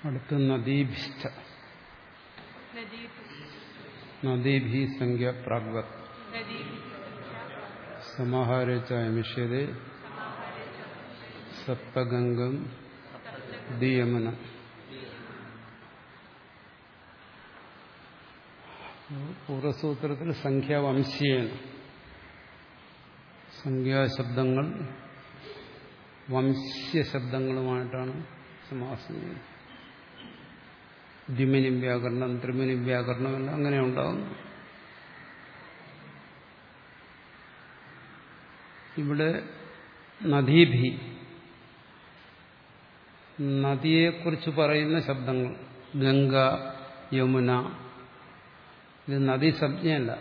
അടുത്ത് നദീഭിഷ്ട നദീഭി സംഖ്യ പ്രാഗ്വത് സമാഹാരമിഷ്യതേ സപ്തഗംഗം ദിയമന പൂർവസൂത്രത്തിൽ സംഖ്യാവംശീയന സംഖ്യാശബ്ദങ്ങൾ വംശ്യശബ്ദങ്ങളുമായിട്ടാണ് സമാസം ചെയ്യുന്നത് ദ്വിമിനി വ്യാകരണം ത്രിമിനി വ്യാകരണം എല്ലാം അങ്ങനെ ഉണ്ടാകുന്നു ഇവിടെ നദീഭി നദിയെക്കുറിച്ച് പറയുന്ന ശബ്ദങ്ങൾ ഗംഗ യമുന ഇത് നദീസജ്ഞയല്ല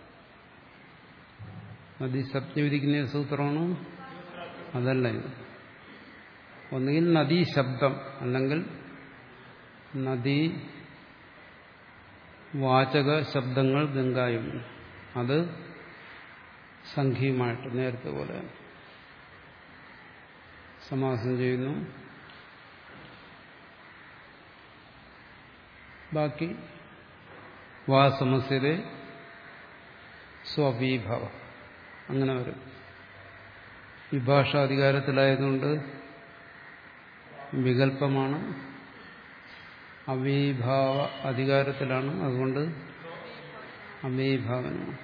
നദീസജ്ഞ വിധിക്കുന്ന സൂത്രമാണ് അതല്ല ഇത് ഒന്നുകിൽ നദീശബ്ദം അല്ലെങ്കിൽ നദീ വാചക ശബ്ദങ്ങൾ ഗംഗായും അത് സംഖ്യയുമായിട്ട് നേരത്തെ പോലെ സമാസം ചെയ്യുന്നു ബാക്കി വാ സമസ്യത സ്വവീഭവ അങ്ങനെ വരും വിഭാഷാധികാരത്തിലായതുകൊണ്ട് വികല്പമാണ് അവീഭാവ അധികാരത്തിലാണ് അതുകൊണ്ട് അവീഭാവനമാണ്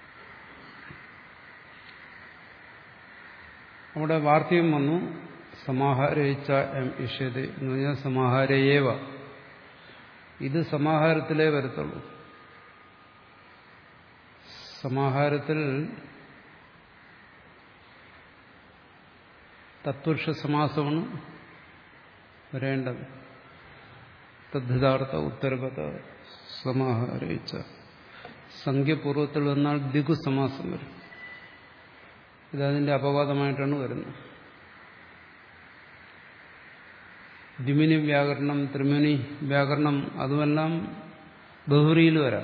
അവിടെ വാർത്തയും വന്നു സമാഹാരയിച്ച എം ഇഷ്യത എന്ന് പറഞ്ഞാൽ സമാഹാരയേവ ഇത് സമാഹാരത്തിലേ വരത്തുള്ളൂ സമാഹാരത്തിൽ തത്പുരുഷ സമാസമാണ് വരേണ്ടത് തദ്ധിതാർത്ഥ ഉത്തരപദ സമാഹാരയിച്ച സംഖ്യപൂർവത്തിൽ വന്നാൽ ദിഗു സമാസം വരും ഇതതിന്റെ അപവാദമായിട്ടാണ് വരുന്നത് ദ്വിമിനി വ്യാകരണം ത്രിമിനി വ്യാകരണം അതുമെല്ലാം ബഹുറിയിൽ വരാം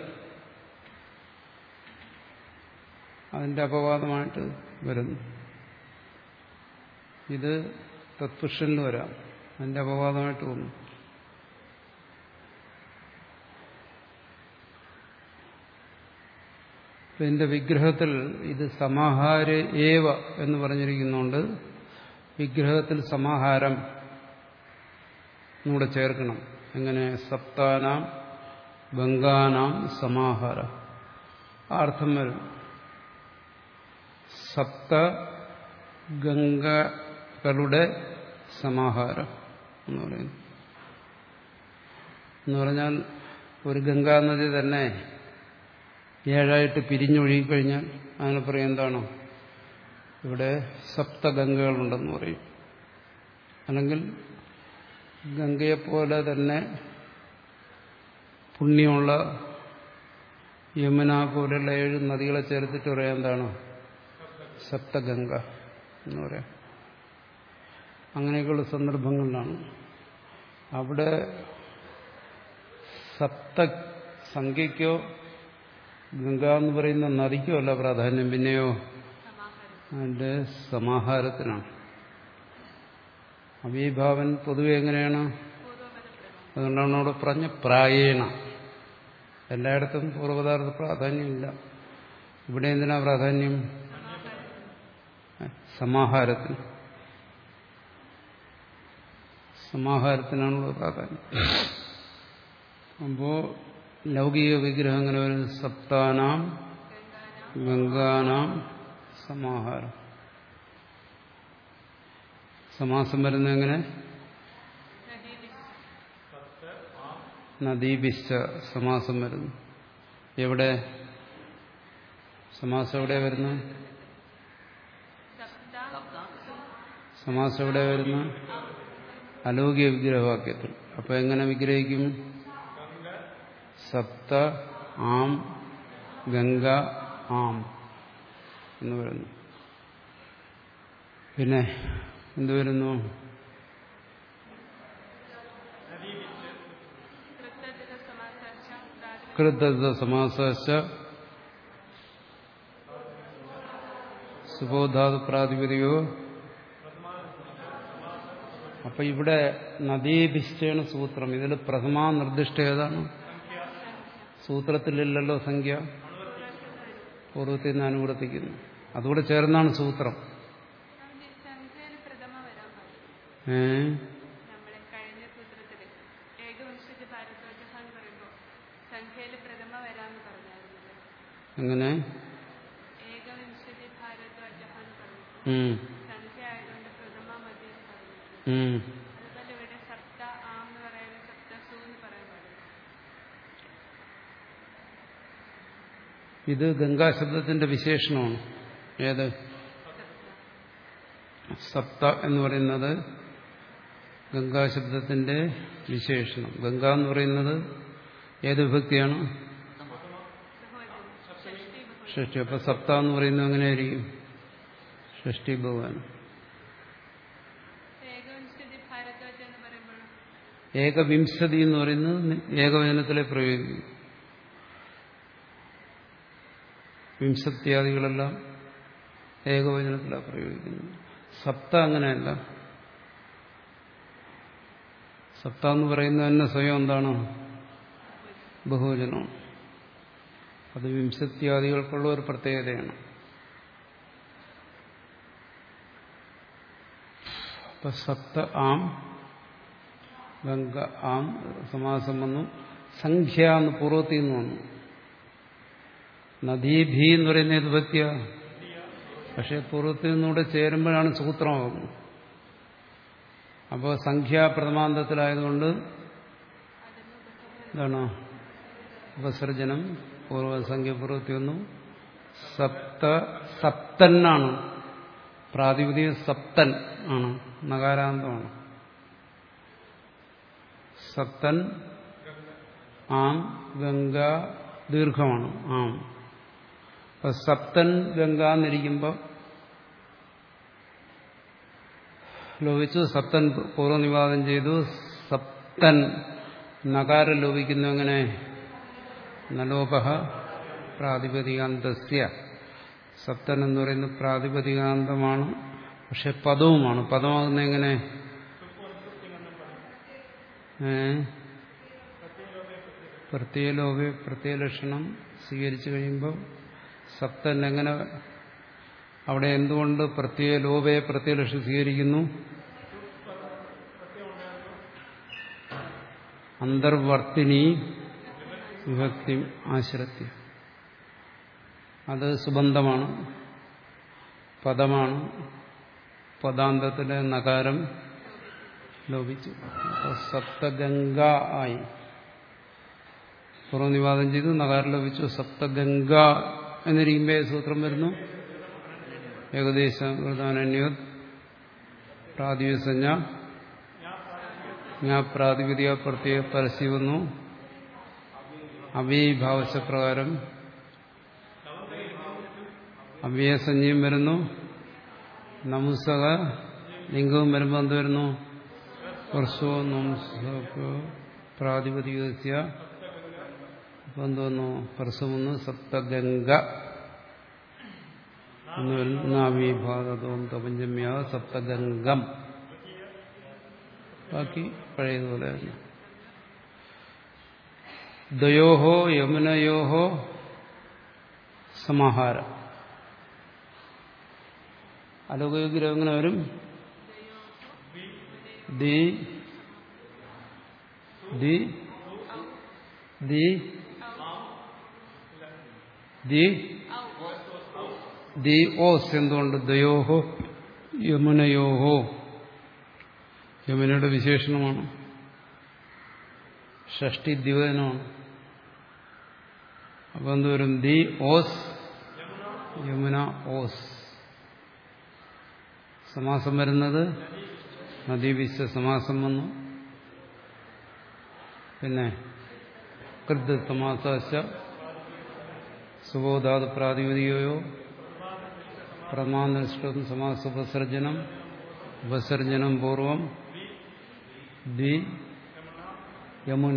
അതിന്റെ അപവാദമായിട്ട് വരുന്നു ഇത് തത്പുരുഷനിൽ വരാം അതിന്റെ അപവാദമായിട്ട് വന്നു ഇതിന്റെ വിഗ്രഹത്തിൽ ഇത് സമാഹാര ഏവ എന്ന് പറഞ്ഞിരിക്കുന്നുണ്ട് വിഗ്രഹത്തിൽ സമാഹാരം കൂടെ ചേർക്കണം എങ്ങനെ സപ്താനാം ഗംഗാനാം സമാഹാര അർത്ഥം വരും സപ്ത ഗംഗകളുടെ സമാഹാരം എന്ന് പറയുന്നു എന്ന് പറഞ്ഞാൽ ഒരു ഗംഗാ നദി തന്നെ ഏഴായിട്ട് പിരിഞ്ഞൊഴുകിക്കഴിഞ്ഞാൽ അതിനെ പറയും എന്താണ് ഇവിടെ സപ്തഗംഗകളുണ്ടെന്ന് പറയും അല്ലെങ്കിൽ ഗംഗയെപ്പോലെ തന്നെ പുണ്യമുള്ള യമുന പോലെയുള്ള ഏഴ് നദികളെ ചേർത്തിട്ട് പറയാം എന്താണ് സപ്തഗംഗ എന്ന് പറയാം അങ്ങനെയൊക്കെയുള്ള സന്ദർഭങ്ങളിലാണ് അവിടെ സപ്ത സംഖ്യയ്ക്കോ ഗംഗ എന്ന് പറയുന്ന നദിക്കോ അല്ല പ്രാധാന്യം പിന്നെയോ അതിന്റെ സമാഹാരത്തിനാണ് അവീഭാവൻ പൊതുവെ എങ്ങനെയാണ് അതുകൊണ്ടാണ് അവിടെ പറഞ്ഞ പ്രായേണ എല്ലായിടത്തും പൂർവ്വപദാർത്ഥ പ്രാധാന്യമില്ല ഇവിടെ എന്തിനാ പ്രാധാന്യം സമാഹാരത്തിന് സമാഹാരത്തിനാണുള്ള പ്രാധാന്യം അപ്പോ ലൗകിക വിഗ്രഹം അങ്ങനെ ഒരു സപ്താനാം ഗംഗാനാം സമാഹാരം സമാസം വരുന്ന എങ്ങനെ നദീബിശ്ച സമാസം വരുന്നു എവിടെ സമാസം എവിടെ വരുന്നു സമാസം എവിടെ വരുന്നു അലൗകിക വിഗ്രഹവാക്യത്തിൽ അപ്പൊ എങ്ങനെ വിഗ്രഹിക്കും സപ്ത ആം ഗംഗ ആം എന്ന് വരുന്നു പിന്നെ എന്ത് വരുന്നു കൃത സമാസ സുബോധാതു പ്രാതിപതികോ അപ്പൊ ഇവിടെ നദീഭിശ്ചേണ സൂത്രം ഇതിൽ പ്രഥമാ നിർദ്ദിഷ്ട ഏതാണ് സൂത്രത്തിലില്ലല്ലോ സംഖ്യ പൂർവ്വത്തിൽ നിന്ന് അനുവർത്തിക്കുന്നു അതുകൂടെ ചേർന്നാണ് സൂത്രം സ്വാമിജി, സംഖ്യയിൽ പ്രഥമ വരാൻ പാടില്ല ഏ നമ്മളെ കഴിഞ്ഞ സൂത്രത്തില് ഏകവംശജ ഭാരദ്വാജ എന്ന് പറയുമ്പോൾ സംഖ്യയിൽ പ്രഥമ വരാന്ന് പറഞ്ഞായിരുന്നല്ലോ അങ്ങനെ ഏകവിംശതി ഭാരദ്വാജ എന്ന് പറഞ്ഞു ഉം, സംഖ്യ ആയതുകൊണ്ട് പ്രഥമ മതി എന്ന് പറഞ്ഞു ഉം. അതുപോലെ ഇവിടെ സപ്ത ആം എന്ന് പറയാനും സപ്ത സു എന്ന് പറയാൻ പാടില്ല ഇത് ഗംഗാശബ്ദത്തിന്റെ വിശേഷണമാണ് ഏത് സപ്ത എന്ന് പറയുന്നത് ഗംഗാശബ്ദത്തിന്റെ വിശേഷണം ഗംഗ എന്ന് പറയുന്നത് ഏത് വിഭക്തിയാണ് ബഹുവചനം ഷഷ്ടി ബഹുവചനം ഷഷ്ടി അപ്പൊ സപ്ത എന്ന് പറയുന്നത് എങ്ങനെയായിരിക്കും ഷഷ്ടി ഭഗവാൻ ഏകവിംശതി ഭാരദ്വാജ എന്ന് പറയുമ്പോൾ ഏകവിംശതി എന്ന് പറയുന്നത് ഏകവചനത്തിലെ പ്രയോഗിക്കും വിംശത്യാദികളെല്ലാം ഏകവചനത്തിലാണ് പ്രയോഗിക്കുന്നത് സപ്ത അങ്ങനെയല്ല സപ്ത എന്ന് പറയുന്നത് തന്നെ സ്വയം എന്താണ് ബഹുവചനമാണ് അത് വിംശത്യാദികൾക്കുള്ള ഒരു പ്രത്യേകതയാണ് അപ്പൊ സപ്ത ആം ഗംഗ ആം സമാസം വന്നു സംഖ്യ എന്ന് പൂർവ്വത്തിൽ നിന്ന് വന്നു നദീഭി എന്ന് പറയുന്ന ഏത് ഭക്തിയ പക്ഷെ പൂർവ്വത്തിൽ നിന്നൂടെ ചേരുമ്പോഴാണ് സൂത്രമാകുന്നത് അപ്പോൾ സംഖ്യാപ്രഥമാന്തത്തിലായതുകൊണ്ട് എന്താണ് ഉപസർജനം പൂർവ്വസംഖ്യ പൂർവ്വത്തിൽ വന്നു സപ്ത സപ്തന്നാണ് പ്രാതിപതിക സപ്തൻ ആണ് നകാരാന്തമാണ് സപ്തൻ ആം ഗംഗ ദീർഘമാണ് ആം അപ്പൊ സപ്തൻ ഗംഗ എന്നിരിക്കുമ്പോൾ ലോപിച്ചു സപ്തൻ പൂർവ്വനിവാദം ചെയ്തു സപ്തൻ നകാരം ലോപിക്കുന്നു എങ്ങനെ നലോപ പ്രാതിപതികാന്തസ്യ സപ്തൻ എന്ന് പറയുന്നത് പ്രാതിപതികാന്തമാണ് പക്ഷെ പദവുമാണ് പദമാകുന്ന എങ്ങനെ ഏ പ്രത്യയലോപെ പ്രത്യയലക്ഷണം സ്വീകരിച്ചു കഴിയുമ്പോൾ സപ്തൻ എങ്ങനെ അവിടെ എന്തുകൊണ്ട് പ്രത്യയലോപയെ പ്രത്യയലക്ഷണം സ്വീകരിക്കുന്നു അന്തർവർത്തിനി വിഭക്തി ആശ്രത്യ അത് സുബന്ധമാണ് പദമാണ് പദാന്തത്തിലെ നകാരം ലോപിച്ചു അപ്പോൾ സപ്തഗംഗ ആയി പൂർവ്വനിവാദം ചെയ്തു നകാരം ലോപിച്ചു സപ്തഗംഗ എന്നിരിക്കുമ്പോൾ ഏത് സൂത്രം വരുന്നു ഏകദേശം വൃതാനന്യോത് പ്രാതിസഞ്ജ ഞാൻ പ്രാതിപതിക പ്രത്യേക പരസ്യം വന്നു അവീഭാവശപ്രകാരം അവ്യസഞ്ജയും വരുന്നു നമുസക ലിംഗവും വരുമ്പോൾ എന്ത് വരുന്നു വർഷോ നംസോ പ്രാതിപതികസ്യ അപ്പം എന്ത് വന്നു ഹർസം വന്നു സപ്തഗംഗ എന്ന് വരുന്ന അവീഭാഗതോം തപഞ്ചമ്യ സപ്തഗംഗം ബാക്കി പഴയതുപോലെ തന്നെ ദ്വയോഹോ യമുനയോഹോ സമാഹാരം അലോകയോഗ്യം എങ്ങനെ വരും ദി ദി ദി ദി ദി ഓസ് എന്തുകൊണ്ട് ദ്വയോഹോ യമുനയോഹോ യമുനയുടെ വിശേഷണമാണ് ഷഷ്ടി ദ്യോതനമാണ് അപ്പൊ എന്തുവരും ദി ഓസ് യമുന ഓസ് സമാസം വരുന്നത് നദീവിശ്വ സമാസം വന്നു പിന്നെ കൃത് സമാസ സുബോധാത് പ്രാതിപതികയോ പ്രമാനിഷ്ടം സമാസ ഉപസർജനം ഉപസർജനം പൂർവം ദ്വി യമുന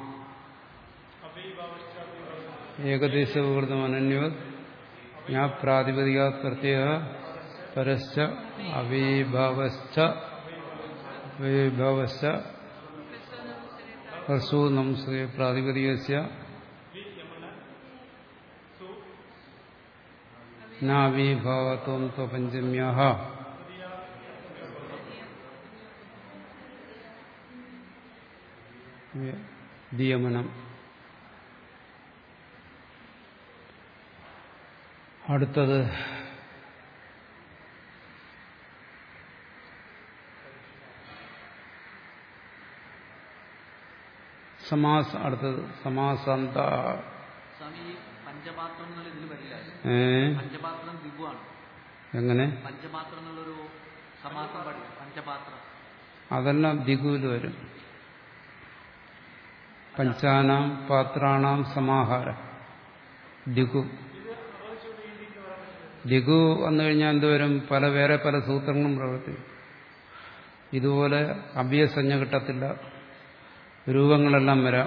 ഏകദേശ വികൃതം അനന്യോത് ഞാൻ പ്രാതിപതിക പ്രത്യേക പരശ്ച അവീഭാവശ്ച വിഭവശ ഹ്രസ്വ നംസേ പ്രാതിപതികസ്യ നാവിഭാവത്വം പഞ്ചമ്യാഹ നിയമനം അടുത്തത് സമാസ അടുത്തത് സമാസാന്ത സ്വാമി ഈ പഞ്ചപാത്രം എന്നുള്ള ഇതിൽ വരില്ല ഏ പഞ്ചപാത്രം ദിവുവാണ് എങ്ങനെ പഞ്ചപാത്രം എന്നുള്ളൊരു സമാസം പാടില്ല പഞ്ചപാത്രം അതെല്ലാം ദിഗുവിൽ വരും പഞ്ചാനാം പാത്രാണാം സമാഹാര ദിഗു ദിഗു വന്നു കഴിഞ്ഞാൽ എന്തുവരും പല വേറെ പല സൂത്രങ്ങളും പ്രവർത്തിക്കും ഇതുപോലെ അഭ്യസഞ്ജ കിട്ടത്തില്ല രൂപങ്ങളെല്ലാം വരാം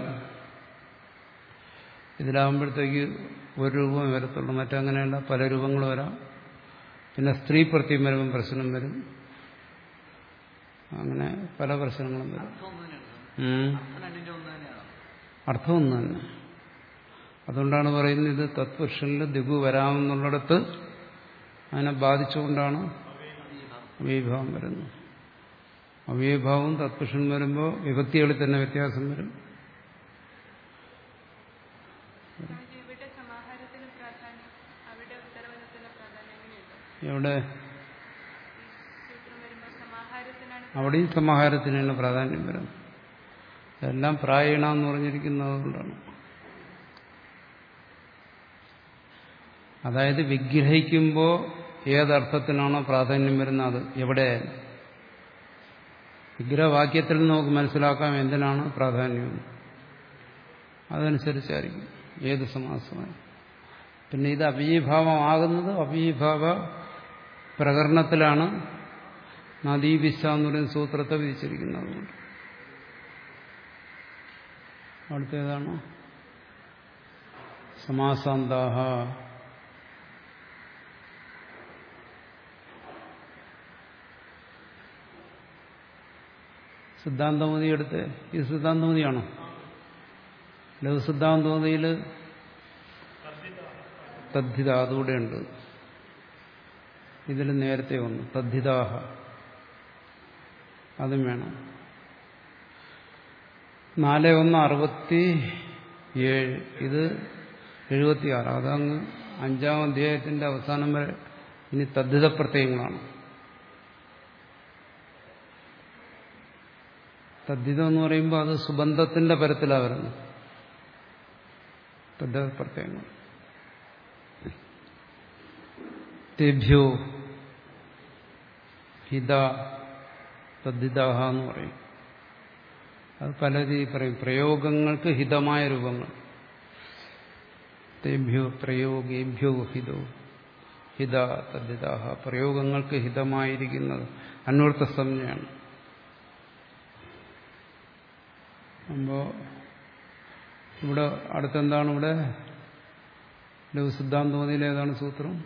ഇതിലാകുമ്പോഴത്തേക്ക് ഒരു രൂപം വരത്തുള്ളൂ മറ്റങ്ങനെയല്ല പല രൂപങ്ങൾ വരാം പിന്നെ സ്ത്രീ പ്രത്യം വരുമ്പം പ്രശ്നം വരും അങ്ങനെ പല പ്രശ്നങ്ങളും വരും അർത്ഥം ഒന്ന് തന്നെയാണ് ഉം. അർത്ഥം രണ്ടിന്റെ ഒന്ന് തന്നെയാണ് അർത്ഥം ഒന്ന് തന്നെ അതുകൊണ്ടാണ് പറയുന്നത് ഇത് തത്പുരുഷനിൽ ദിഗു വരാമെന്നുള്ളിടത്ത് അതിനെ ബാധിച്ചുകൊണ്ടാണ് അവ്യഭാവം വരുന്നത് അവ്യഭാവം തത്പുരുഷൻ വരുമ്പോൾ വിഭക്തികളിൽ തന്നെ വ്യത്യാസം വരും സ്വാമിജി, ഇവിടെ സമാഹാരത്തിന് പ്രാധാന്യം അവിടെ ഉത്തരവനത്തിന് പ്രാധാന്യം എങ്ങനെയുണ്ട് എവിടെ ഈ സൂത്രം വരുമ്പോൾ സമാഹാരത്തിനാണ് അവിടെയും സമാഹാരത്തിനാണ് പ്രാധാന്യം വരുന്നത് എല്ലാം പ്രായണ എന്ന് പറഞ്ഞിരിക്കുന്നത് കൊണ്ടാണ് അതായത് വിഗ്രഹിക്കുമ്പോൾ ഏതർത്ഥത്തിനാണോ പ്രാധാന്യം വരുന്നത് അത് എവിടെയായാലും വിഗ്രഹവാക്യത്തിൽ നമുക്ക് മനസ്സിലാക്കാം എന്തിനാണ് പ്രാധാന്യം അതനുസരിച്ചായിരിക്കും ഏത് സമാസമായി പിന്നെ ഇത് അവ്യഭാവമാകുന്നത് അവ്യഭാവ പ്രകരണത്തിലാണ് നദീവിശ എന്ന് പറയുന്ന സൂത്രത്തെ വിധിച്ചിരിക്കുന്നത് അതുകൊണ്ട് അടുത്തേതാണ് സമാസാന്താഹ സിദ്ധാന്തമതി എടുത്ത് ഇത് സിദ്ധാന്തമതിയാണോ ലഘു സിദ്ധാന്തമതിയിൽ തദ്ധിത അതുകൂടെ ഉണ്ട് ഇതിൽ നേരത്തെ വന്നു തദ്ധിതാഹ അതും വേണം നാല് ഒന്ന് അറുപത്തി ഏഴ് ഇത് എഴുപത്തിയാറ് അതങ്ങ് അഞ്ചാം അധ്യായത്തിന്റെ അവസാനം വരെ ഇനി തദ്ധിത പ്രത്യയങ്ങളാണ് തദ്ധിതം എന്ന് പറയുമ്പോൾ അത് സുബന്ധത്തിന്റെ പരത്തിലാണ് വരുന്നത് തദ്ധിത പ്രത്യയങ്ങൾ തെഭ്യോ ഹിത തദ്ധിതാഹ എന്ന് പറയും അത് പല രീതി പറയും പ്രയോഗങ്ങൾക്ക് ഹിതമായ രൂപങ്ങൾ തേഭ്യോ പ്രയോഗേഭ്യോ ഹിതോ ഹിത തദ്ധിതാഹ പ്രയോഗങ്ങൾക്ക് ഹിതമായിരിക്കുന്നത് അന്വർത്ഥ സംജ്ഞയാണ് അപ്പോ ഇവിടെ അടുത്തെന്താണ് ഇവിടെ ലഘു സിദ്ധാന്തമതിയിൽ ഏതാണ് സൂത്രം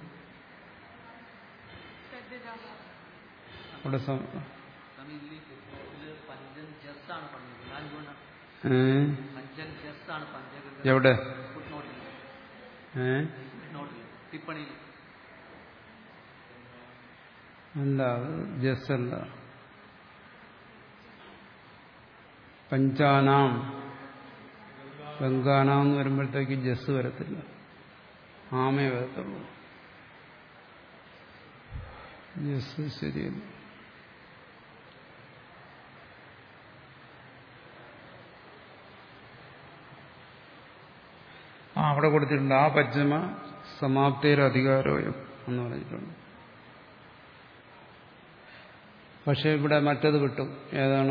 ശ്രദ്ധിതാഹ അവിടെ സം- സ്വാമി ഇതിൽ ഇതില് പഞ്ചൻ ജസ് ആണ് പറഞ്ഞത് ഞാൻ അതുകൊണ്ടാണ് ഏ? പഞ്ചൻ ജസ് ആണ് പഞ്ചഗ എവിടെ ഫുട് നോട്ടിൽ ഏ ഫുട് നോട്ടിൽ ടിപ്പണിയിൽ അല്ല അത് ജസ് അല്ല പഞ്ചാനാം ഗംഗാനാം എന്ന് വരുമ്പോഴത്തേക്ക് ജസ് വരത്തില്ല ആമേ വരത്തുള്ളൂ ജസ് ശരിയല്ല ആ അവിടെ കൊടുത്തിട്ടുണ്ട് ആ പച്ചമ സമാപ്തേര അധികാരോയം എന്ന് പറഞ്ഞിട്ടുണ്ട് പക്ഷെ ഇവിടെ മറ്റത് വിട്ടു ഏതാണ്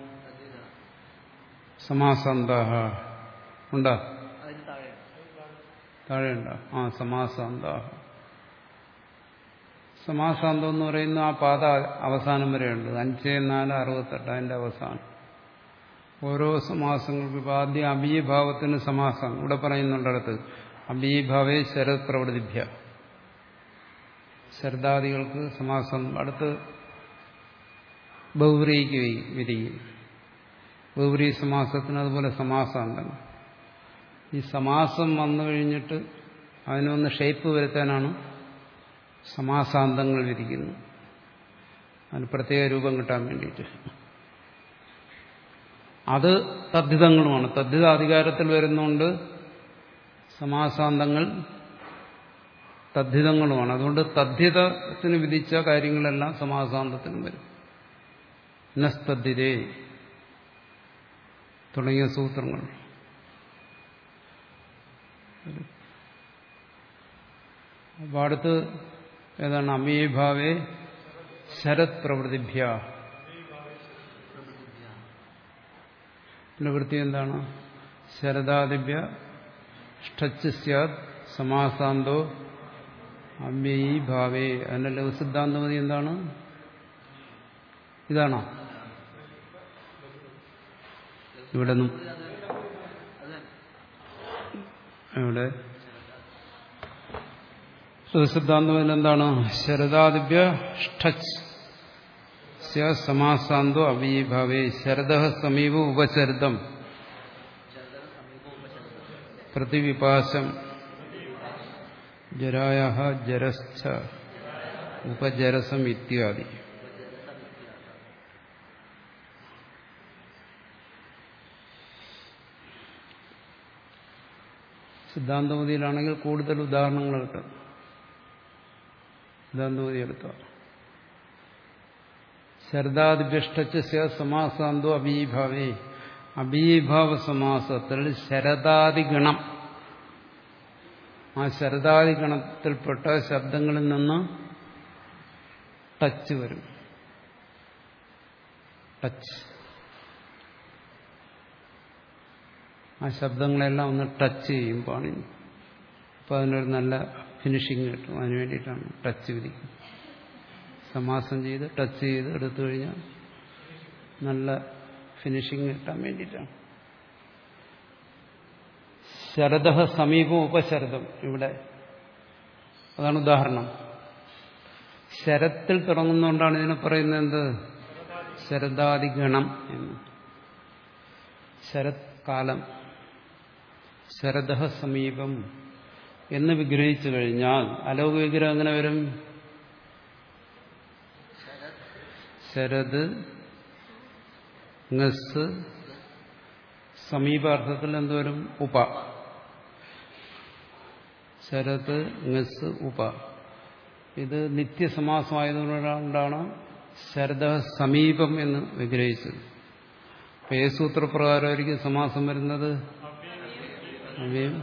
സമാസാന്താഹ ഉണ്ടാ അതിന് താഴെ താഴെയുണ്ടോ ആ സമാസാന്താഹ സമാസാന്തം എന്ന് പറയുന്ന ആ പാത അവസാനം വരെയുണ്ട് അഞ്ച് നാല് അറുപത്തെട്ട് അതിന്റെ അവസാനം ഓരോ സമാസങ്ങൾക്കും ഇപ്പൊ ആദ്യം അബീഭാവത്തിന് സമാസം ഇവിടെ പറയുന്നുണ്ടടുത്ത് അബീഭാവേ ശരത് പ്രവൃത്തിഭ്യ ശരദാദികൾക്ക് സമാസം അടുത്ത് ബൗറിക്ക് വിരിക്കും ബൗറി സമാസത്തിന് അതുപോലെ സമാസാന്തങ്ങൾ ഈ സമാസം വന്നു കഴിഞ്ഞിട്ട് അതിനൊന്ന് ഷേപ്പ് വരുത്താനാണ് സമാസാന്തങ്ങൾ വിധിക്കുന്നത് അതിന് പ്രത്യേക രൂപം കിട്ടാൻ വേണ്ടിയിട്ട് അത് തദ്ധിതങ്ങളുമാണ് തദ്ധിത അധികാരത്തിൽ വരുന്നുകൊണ്ട് സമാസാന്തങ്ങൾ തദ്ധിതങ്ങളുമാണ് അതുകൊണ്ട് തദ്ധിതത്തിന് വിധിച്ച കാര്യങ്ങളെല്ലാം സമാസാന്തത്തിനും വരും നസ്തദ്ധിതേ തുടങ്ങിയ സൂത്രങ്ങൾ അപ്പൊ അടുത്ത് ഏതാണ് അമീഭാവേ ശരത് പ്രവൃത്തിഭ്യ പ്രവൃത്തി എന്താണ് ശരദാദിഭ്യ ഷ്ടച്ച് സ്യാത് സമാസാന്തോ അമ്യയി ഭാവേ അതിന്റെ ലഘുസിദ്ധാന്തമതി എന്താണ് ഇതാണോ ഇവിടെ നും- ഇവിടെ ലഘുസിദ്ധാന്തം എന്താണ് ശരദാദിഭ്യ ഷ്ടച്ച് സ്യാത് സമാസാന്തോ അവ്യയി ഭാവേ ശരദ സമീപ ഉപശരദം പ്രതിവിപാശം ജരായ ജരശ്ച ഉപജരസം ഇത്യാദി സിദ്ധാന്തമതിയിലാണെങ്കിൽ കൂടുതൽ ഉദാഹരണങ്ങൾ കിട്ടും സിദ്ധാന്തമതി എടുത്താൽ ശരദാദിഭ്യഷ്ടച്ച് സമാസാന്തോ അബീഭാവേ അബീഭാവ സമാസത്തിൽ ശരദാദിഗണം ആ ശരദാദിഗണത്തിൽപ്പെട്ട ശബ്ദങ്ങളിൽ നിന്ന് ടച്ച് വരും ടച്ച് ആ ശബ്ദങ്ങളെല്ലാം ഒന്ന് ടച്ച് ചെയ്യും പാണിനി അപ്പോൾ അതിനൊരു നല്ല ഫിനിഷിങ് കിട്ടും അതിന് വേണ്ടിയിട്ടാണ് ടച്ച് വിധിക്കുന്നത് സമാസം ചെയ്ത് ടച്ച് ചെയ്ത് എടുത്തു കഴിഞ്ഞാൽ നല്ല ഫിനിഷിങ് കിട്ടാൻ വേണ്ടിയിട്ടാണ് ശരദ സമീപം ഉപശരദം ഇവിടെ അതാണ് ഉദാഹരണം ശരത്തിൽ തുടങ്ങുന്നതുകൊണ്ടാണ് ഇതിനെ പറയുന്നത് എന്ത് ശരദാദിഗണം എന്ന് ശരത് കാലം ശരദ സമീപം എന്ന് വിഗ്രഹിച്ചു കഴിഞ്ഞാൽ അലോക വിഗ്രഹം എങ്ങനെ വരും ശരത് ngസ് സമീപാർത്ഥത്തിൽ എന്തോരും ഉപ ശരത് ngസ് ഉപ ഇത് നിത്യസമാസമായതുകൊണ്ടാണ് ശരദ സമീപം എന്ന് വിഗ്രഹിച്ചത് അപ്പൊ ഏ സൂത്രപ്രകാരമായിരിക്കും സമാസം വരുന്നത് അവയും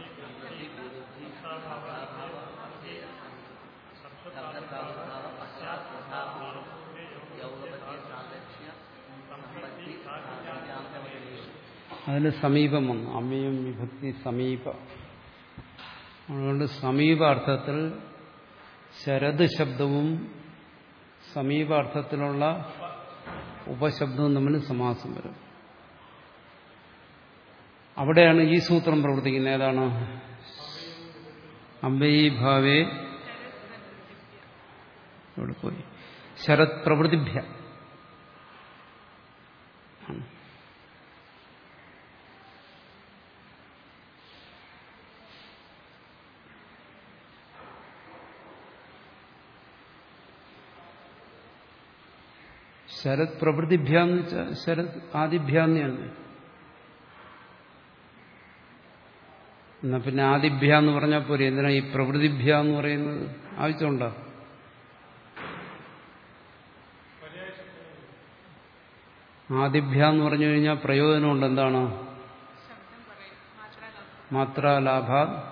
അതിന് സമീപം വന്നു അമ്മയും വിഭക്തി സമീപ അതുകൊണ്ട് സമീപാർത്ഥത്തിൽ ശരത് ശബ്ദവും സമീപാർത്ഥത്തിലുള്ള ഉപശബ്ദവും തമ്മിൽ സമാസം വരും അവിടെയാണ് ഈ സൂത്രം പ്രവർത്തിക്കുന്നത് ഏതാണ് അമ്പയീ ഭാവേ ഇവിടെ പോയി ശരത് പ്രവൃത്തിഭ്യ ആണ്. ശരത് പ്രവൃത്തിഭ്യാന്ന് വെച്ചാൽ ശരത് ആദിഭ്യാന്ന് തന്നെ എന്നാ പിന്നെ ആദിഭ്യ എന്ന് പറഞ്ഞാൽ പോരെ എന്തിനാ ഈ പ്രവൃത്തിഭ്യ എന്ന് പറയുന്നത് ആവശ്യമുണ്ടോ ആദിഭ്യ എന്ന് പറഞ്ഞു കഴിഞ്ഞാൽ പ്രയോജനമുണ്ട് എന്താണ് ശബ്ദം പറയും മാത്രാലാഭം മാത്രാലാഭ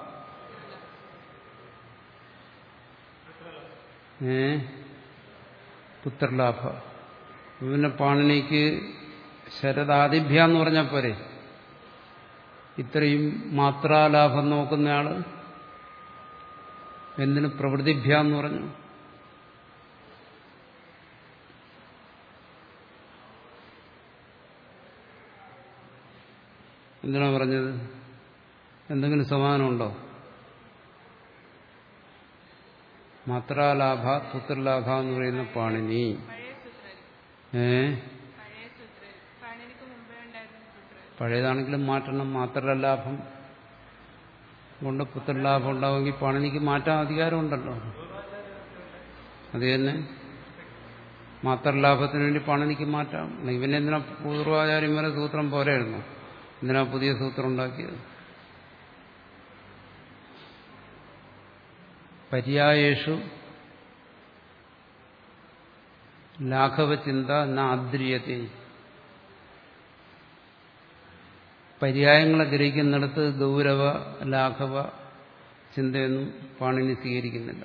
ഏ പുത്രലാഭ പിന്നെ പാണിനിക്ക് ശരദാദിഭ്യ എന്ന് പറഞ്ഞാൽ പോരെ ഇത്രയും മാത്രാലാഭം നോക്കുന്നയാള് എന്തിന് പ്രവൃത്തിഭ്യ എന്ന് പറഞ്ഞു എന്തിനാ പറഞ്ഞത് എന്തെങ്കിലും സമാനമുണ്ടോ മാത്രാലാഭ പുത്രലാഭ എന്ന് പറയുന്ന പാണിനി പഴയ സൂത്രത്തിൽ ഏ പഴയ സൂത്രം പാണിനിക്ക് മുമ്പേ ഉണ്ടായിരുന്ന സൂത്രം പഴയതാണെങ്കിലും മാറ്റണം മാത്രലാഭം കൊണ്ട് പുത്രലാഭം ഉണ്ടാവുമെങ്കിൽ പണിനിക്ക് മാറ്റാൻ അധികാരമുണ്ടല്ലോ അത് തന്നെ മാത്രലാഭത്തിന് വേണ്ടി പണിനിക്ക് മാറ്റാം ഇവനെ എന്തിനാ പൂർവാചാര്യന്മാരെ സൂത്രം പോരായിരുന്നു എന്തിനാ പുതിയ സൂത്രം ഉണ്ടാക്കിയത് പര്യായേഷു ലാഘവചിന്ത നാദ്രിയത്തെ പര്യായങ്ങളെ ഗ്രഹിക്കുന്നിടത്ത് ഗൗരവ ലാഘവ ചിന്തയൊന്നും പാണിനി സ്വീകരിക്കുന്നില്ല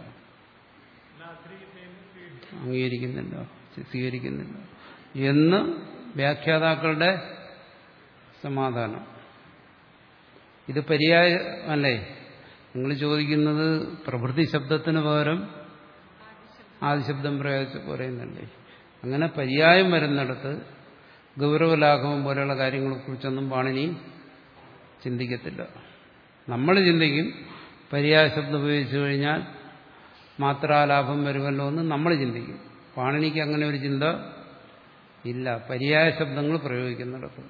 അംഗീകരിക്കുന്നില്ല സ്വീകരിക്കുന്നില്ല എന്ന് വ്യാഖ്യാതാക്കളുടെ സമാധാനം ഇത് പര്യായ അല്ലേ നിങ്ങൾ ചോദിക്കുന്നത് പ്രവൃത്തി ശബ്ദത്തിന് പകരം ആദിശബ്ദം പ്രയോഗിച്ച് പറയുന്നല്ലേ അങ്ങനെ പര്യായം വരുന്നിടത്ത് ഗൗരവലാഘവം പോലെയുള്ള കാര്യങ്ങളെക്കുറിച്ചൊന്നും പാണിനി ചിന്തിക്കത്തില്ല നമ്മൾ ചിന്തിക്കും പര്യായ ശബ്ദം ഉപയോഗിച്ചു കഴിഞ്ഞാൽ മാത്രാലാഭം വരുമല്ലോ എന്ന് നമ്മൾ ചിന്തിക്കും പാണിനിക്ക് അങ്ങനെ ഒരു ചിന്ത ഇല്ല പര്യായ ശബ്ദങ്ങൾ പ്രയോഗിക്കുന്നിടത്ത്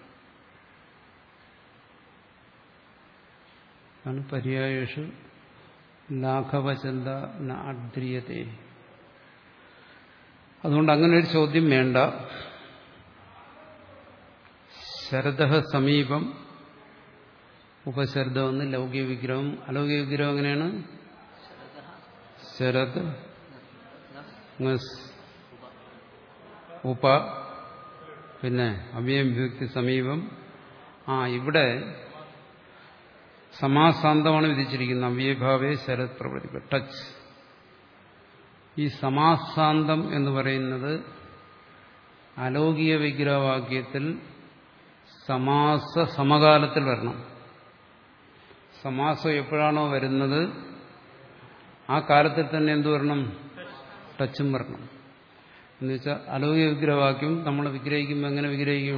ആണ് പര്യായേഷു ലാഘവചന്ത അദ്രിയത്തെ അതുകൊണ്ട് അങ്ങനെ ഒരു ചോദ്യം വേണ്ട ശരദ സമീപം ഉപശരദമെന്ന് ലൗകിക വിഗ്രഹം അലൗകിക വിഗ്രഹം എങ്ങനെയാണ് ശരത് ഉപ പിന്നെ അവ്യവിഭക്തി സമീപം ആ ഇവിടെ സമാസാന്തമാണ് വിധിച്ചിരിക്കുന്നത് അവ്യഭാവേ ശരത് പ്രവൃത്തി ടച്ച് ഈ സമാസാന്തം എന്ന് പറയുന്നത് അലൗകിക വിഗ്രഹവാക്യത്തിൽ സമാസ സമകാലത്തിൽ വരണം സമാസം എപ്പോഴാണോ വരുന്നത് ആ കാലത്തിൽ തന്നെ എന്തു വരണം ടച്ചും വരണം എന്നുവെച്ചാൽ അലൗകിക വിഗ്രഹവാക്യം നമ്മൾ വിഗ്രഹിക്കുമ്പോൾ എങ്ങനെ വിഗ്രഹിക്കും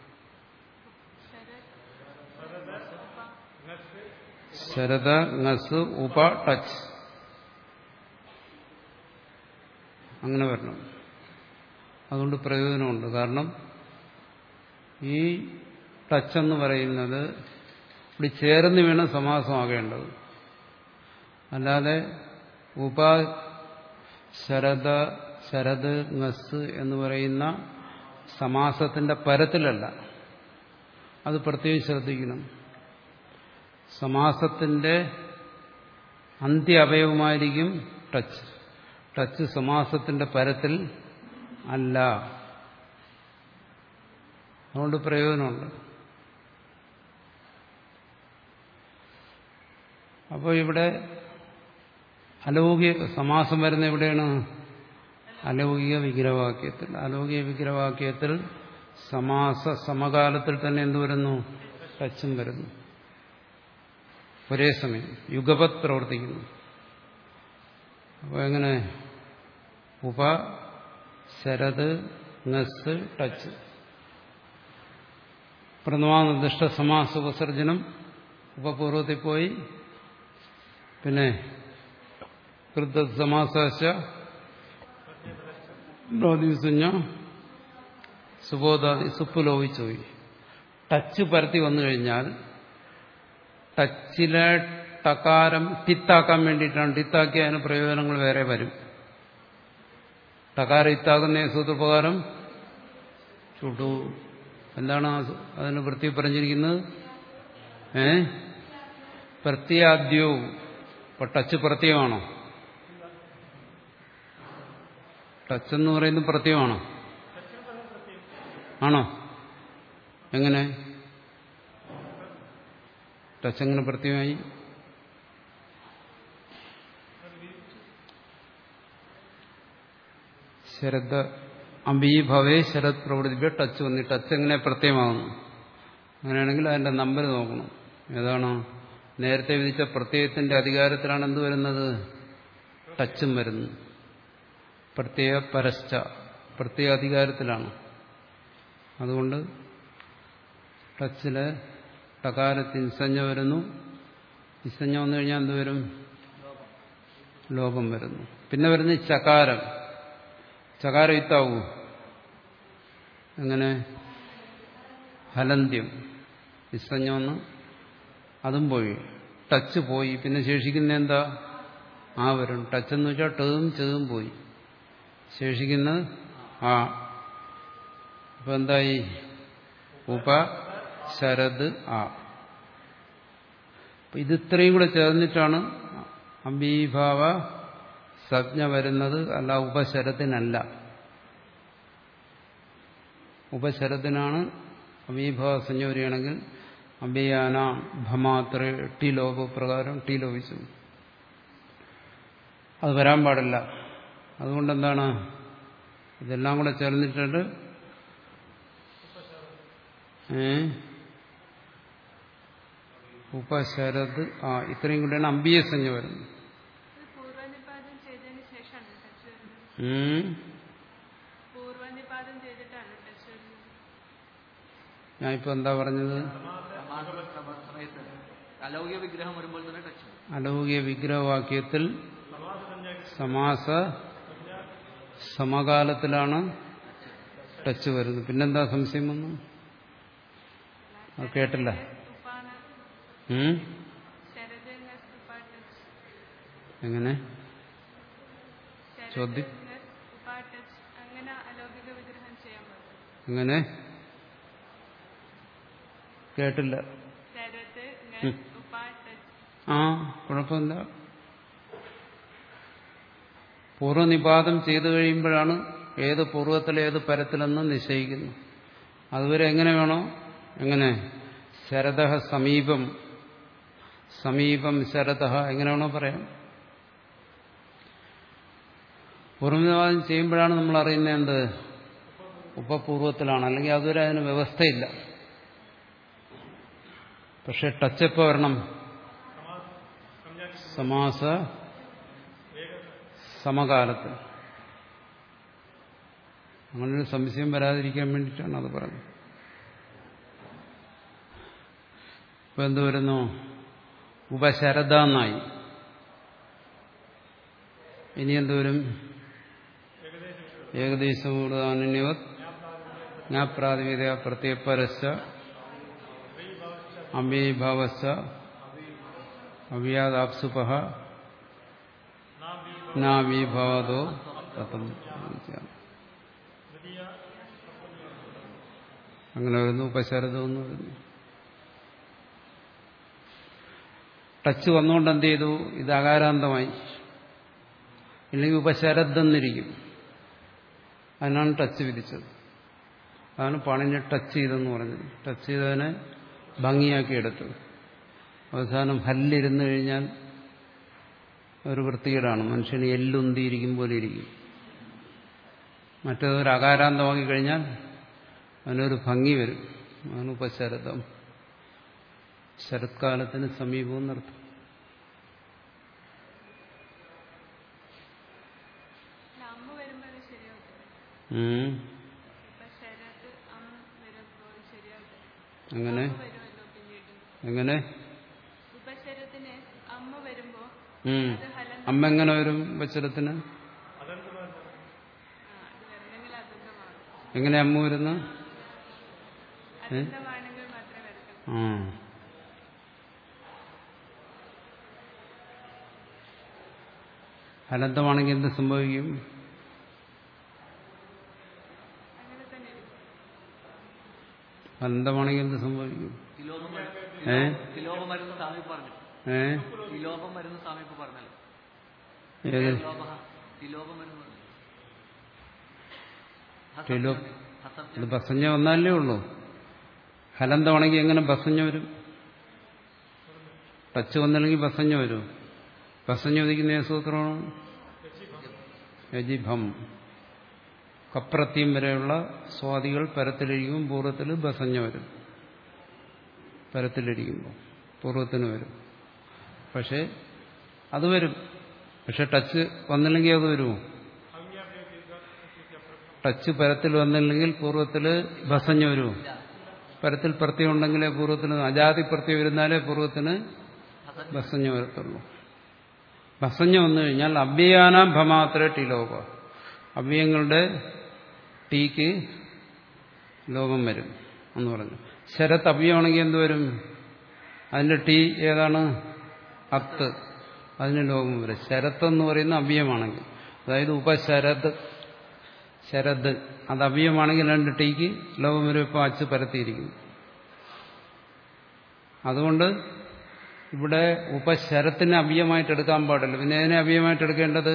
ശരദ ngസ് ഉപ ടച്ച് അങ്ങനെ വരണം അതുകൊണ്ട് പ്രയോജനമുണ്ട് കാരണം ഈ ടച്ച് എന്ന് പറയുന്നത് ഇവിടെ ചേർന്ന് വേണം സമാസമാകേണ്ടത് അല്ലാതെ ഉപ ശരദ ശരത് ngസ് എന്ന് പറയുന്ന സമാസത്തിന്റെ പരത്തിലല്ല അത് പ്രത്യേകം ശ്രദ്ധിക്കണം സമാസത്തിന്റെ അന്ത്യ അവയവമായിരിക്കും ടച്ച് ടച്ച് സമാസത്തിന്റെ പരത്തിൽ അല്ല അതുകൊണ്ട് പ്രയോജനമുണ്ട് അപ്പോൾ ഇവിടെ അലൗകിക സമാസം വരുന്ന എവിടെയാണ് അലൗകിക വിഗ്രഹവാക്യത്തിൽ അലൗകിക വിഗ്രഹവാക്യത്തിൽ സമാസ സമകാലത്തിൽ തന്നെ എന്ത് വരുന്നു ടച്ചും വരുന്നു ഒരേ സമയം യുഗപത് പ്രവർത്തിക്കുന്നു അപ്പോൾ എങ്ങനെ ഉപ ശരത് ngസ് ടച്ച് പ്രഥമാനിർദ്ദിഷ്ട സമാസ ഉപസർജനം ഉപപൂർവത്തിൽ പോയി പിന്നെ കൃത സമാസാശ ബ്രോദിസഞ്ജ സുബോധാദി സുപ്പ് ലോപിച്ചു പോയി ടച്ച് പരത്തി വന്നു കഴിഞ്ഞാൽ ടച്ചിലെ ടകാരം ടിത്താക്കാൻ വേണ്ടിയിട്ടാണ് ടിത്താക്കിയ അതിന് പ്രയോജനങ്ങൾ വേറെ വരും ടകാരം ഇത്താകുന്ന സൂത്രപ്രകാരം ചുടു എന്താണ് അതിന് വൃത്തി പറഞ്ഞിരിക്കുന്നത് ഏ പ്രത്യാദ്യവും ഇപ്പൊ ടച്ച് പ്രത്യയമാണോ ടച്ച് എന്ന് പറയുന്നത് പ്രത്യയമാണോ ആണോ എങ്ങനെ ടച്ച് എങ്ങനെ പ്രത്യയമായി ശരദ അമ്പീഭവേ ശരത് പ്രവൃത്തി ടച്ച് വന്നി ടച്ച് എങ്ങനെ പ്രത്യയമാകുന്നു അങ്ങനെയാണെങ്കിൽ അതിന്റെ നമ്പർ നോക്കണം ഏതാണ് നേരത്തെ വിധിച്ച പ്രത്യയത്തിന്റെ അധികാരത്തിലാണ് എന്ത് വരുന്നത് ടച്ചും വരുന്നത് പ്രത്യേക പരശ്ച പ്രത്യേക അധികാരത്തിലാണ് അതുകൊണ്ട് ടച്ചില് ടകാരത്തിന് ഇസഞ്ഞ വരുന്നു ഇസഞ്ഞ വന്നു കഴിഞ്ഞാൽ എന്ത് വരും ലോകം വരുന്നു പിന്നെ വരുന്ന ചകാരം ചകാരം ഇത്താവൂ എങ്ങനെ ഹലന്ത്യം വിസഞ്ഞൊന്ന് അതും പോയി ടച്ച് പോയി പിന്നെ ശേഷിക്കുന്ന എന്താ ആ വരും ടച്ച് എന്ന് വെച്ചാൽ ടേം ചെതും പോയി ശേഷിക്കുന്നത് ആ അപ്പൊ എന്തായി ഉപ ശരത് ആ അപ്പൊ ഇത് ഇത്രയും കൂടെ ചേർന്നിട്ടാണ് അംബീഭാവ സജ്ഞ വരുന്നത് അല്ല ഉപശരത്തിനല്ല ഉപശരത്തിനാണ് അമീഭാവ സംജ്ഞ വരികയാണെങ്കിൽ അഭിയാന ഭമാത്ര ടി ലോപ പ്രകാരം ടി ലോപിച്ചു അത് വരാൻ പാടില്ല അതുകൊണ്ടെന്താണ് ഇതെല്ലാം കൂടെ ചേർന്നിട്ടുണ്ട് ഏ ഉപശരത് ആ ഇത്രയും കൂടെയാണ് അമ്പിയ സംജ്ഞ വരുന്നത് ഇത് പൂർവ്വനിപാതം ചെയ്തതിന് ശേഷമാണ് ടച്ച് വരുന്നത് ഉം. പൂർവ്വനിപാതം ചെയ്തിട്ടാണ് ടച്ച് വരുന്നത് ഞാനിപ്പോ എന്താ പറഞ്ഞത് സമാസ സമ- സമയത്ത് അലൗകിക വിഗ്രഹം വരുമ്പോൾ തന്നെ ടച്ച് വരും. അലൗകിക വിഗ്രഹവാക്യത്തിൽ സമാസ സമകാലത്തിലാണ് ടച്ച് വരുന്നത് പിന്നെന്താ സംശയം വന്നു അത് കേട്ടില്ല ഉപ്പാണ് ഉം? ശരത് നെസ് ഉപ്പാ ടച്ച് എങ്ങനെ ശരത് ചോദ്യം? നെസ് ഉപ്പാ ടച്ച് അങ്ങനെ അലൗകിക വിഗ്രഹം ചെയ്യാൻ പറ്റും എങ്ങനെ കേട്ടില്ല ശരത് നെസ് ഉപ്പാ ടച്ച് ആ കുഴപ്പമില്ല പൂർവ്വനിപാതം ചെയ്തു കഴിയുമ്പോഴാണ് ഏത് പൂർവ്വത്തിൽ ഏത് പരത്തിലെന്ന് നിശ്ചയിക്കുന്നു അതുവരെ എങ്ങനെ വേണോ എങ്ങനെ ശരദ സമീപം സമീപം ശരദ എങ്ങനെ വേണോ പറയാം പൂർവ്വനിപാതം ചെയ്യുമ്പോഴാണ് നമ്മൾ അറിയുന്നത് എന്ത് ഉപപൂർവത്തിലാണ് അല്ലെങ്കിൽ അതുവരെ അതിന് വ്യവസ്ഥയില്ല പക്ഷെ ടച്ചപ്പ് വരണം സമാസ സമകാലത്ത് അങ്ങനൊരു സംശയം വരാതിരിക്കാൻ വേണ്ടിയിട്ടാണ് അത് പറഞ്ഞത് ഇപ്പൊ എന്ത് വരുന്നു ഉപശരദ എന്നായി ഇനി എന്തുവരും ഏകദേശകൂടാനന്യവത് ജ്ഞാപ്രാതിവിധ പ്രത്യപരശ്ച അമീഭാവശ്ച അവ്യാദാപ്സുപ നാവിഭാവതോ തത്വം അങ്ങനെ വരുന്നു ഉപശരദം എന്ന് വരുന്നു ടച്ച് വന്നുകൊണ്ട് എന്ത് ചെയ്തു ഇത് അകാരാന്തമായി ഇല്ലെങ്കിൽ ഉപശരദെന്നിരിക്കും അതിനാണ് ടച്ച് വിധിച്ചത് അതാണ് പണിനെ ടച്ച് ചെയ്തെന്ന് പറഞ്ഞത് ടച്ച് ചെയ്തതിനെ ഭംഗിയാക്കി എടുത്തത് അവസാനം ഹല്ലിരുന്നു കഴിഞ്ഞാൽ ഒരു വൃത്തികേടാണ് മനുഷ്യന് എല്ലുന്തിയിരിക്കും പോലെ ഇരിക്കും മറ്റേതൊരു അകാരാന്തമാക്കി കഴിഞ്ഞാൽ അതിനൊരു ഭംഗി വരും അതാണ് ഉപശരതം ശരത്കാലത്തിന് സമീപവും നടത്തും അല്ല, അമ്മ വരുമ്പോൾ അത് ശരിയാവത്തില്ല ഉം. ഇപ്പൊ ശരത് അം വരുമ്പോൾ ശരിയാവത്തില്ല അങ്ങനെ അമ്മ വരുമല്ലോ പിന്നീട് എങ്ങനെ ഉപശരത്തിന് അമ്മ വരുമ്പോ ഉം. അത് ഹലം അമ്മ എങ്ങനെ വരും ഉപശരത്തിന് ആ അത് വരണമെങ്കിൽ അബന്ധമാണ് എങ്ങനെ അമ്മ വരുന്നു അബന്ധമാണെങ്കിൽ മാത്രമേ വരത്തുള്ളൂ ആ അനന്തമാണെങ്കിൽ എന്ത് സംഭവിക്കും അങ്ങനെ തന്നെ ഇരിക്കും. അനന്തമാണെങ്കിൽ എന്ത് സംഭവിക്കും തിലോപം വരും- ഏ തിലോപം വരുന്ന സ്വാമി പറഞ്ഞു ഏ തിലോപം വരുന്ന സ്വാമി ഇപ്പൊ പറഞ്ഞല്ലോ ഏത് തിലോപ തിലോപം വരുന്നത് തിലോ- ഇത് ബസഞ്ഞ വന്നാലേ ഉള്ളൂ ഹലന്തമാണെങ്കിൽ എങ്ങനെ ബസഞ്ഞ വരും ടച്ച് വന്നില്ലെങ്കിൽ ബസഞ്ഞ വരും ബസഞ്ഞ ഉദിക്കുന്ന ഏത് സൂത്രമാണ് യജിഭം കപ്രത്യം വരെയുള്ള സ്വാദികൾ പരത്തിലിരിക്കും പൂർവ്വത്തിൽ ബസഞ്ഞ വരും പരത്തിലിരിക്കുമ്പോൾ പൂർവ്വത്തിന് വരും പക്ഷേ അത് വരും പക്ഷെ ടച്ച് വന്നില്ലെങ്കിൽ അത് വരുമോ ടച്ച് പരത്തിൽ വന്നില്ലെങ്കിൽ പൂർവ്വത്തിൽ ബസഞ്ഞ വരുമോ പരത്തിൽ പ്രത്യം ഉണ്ടെങ്കിലേ പൂർവ്വത്തിന് അജാതി പ്രത്യം വരുന്നാലേ പൂർവ്വത്തിന് ബസഞ്ഞ വരത്തുള്ളൂ ബസഞ്ഞ വന്നു കഴിഞ്ഞാൽ അവ്യയാന ഭമാത്ര ടീലോപ അവ്യയങ്ങളുടെ ടീക്ക് ലോകം വരും എന്ന് പറഞ്ഞു ശരത്ത് അവ്യമാണെങ്കിൽ എന്ത് വരും അതിന്റെ ടി ഏതാണ് അത്ത് അതിന് ലോകം വരും ശരത്ത് എന്ന് പറയുന്ന അവ്യമാണെങ്കിൽ അതായത് ഉപശരത് ശരത് അത് അവ്യമാണെങ്കിൽ രണ്ട് ടീക്ക് ലോകം വരും ഇപ്പോൾ അച്ച് പരത്തിയിരിക്കുന്നു അതുകൊണ്ട് ഇവിടെ ഉപശരത്തിന് അവ്യമായിട്ട് എടുക്കാൻ പാടില്ല പിന്നെ അതിനെ അവ്യമായിട്ട് എടുക്കേണ്ടത്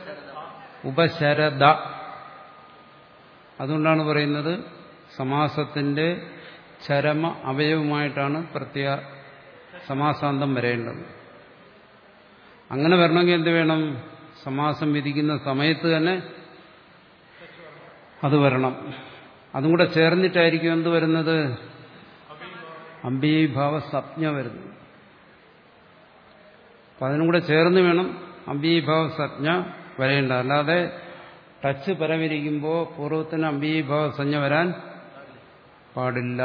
ഉപശരദ അതുകൊണ്ടാണ് പറയുന്നത് സമാസത്തിന്റെ ചരമ അവയവമായിട്ടാണ് പ്രത്യേക സമാസാന്തം വരേണ്ടത് അങ്ങനെ വരണമെങ്കിൽ എന്ത് വേണം സമാസം വിധിക്കുന്ന സമയത്ത് തന്നെ അത് വരണം അതും കൂടെ ചേർന്നിട്ടായിരിക്കും എന്ത് വരുന്നത് അമ്പീഭാവ സപ്ഞ വരുന്നത് അപ്പം അതിനും കൂടെ ചേർന്ന് വേണം അമ്പീഭാവ സജ്ഞ വരേണ്ട അല്ലാതെ ടച്ച് പരമിരിക്കുമ്പോൾ പൂർവ്വത്തിന് അമ്പീഭാവ സഞ്ജ വരാൻ പാടില്ല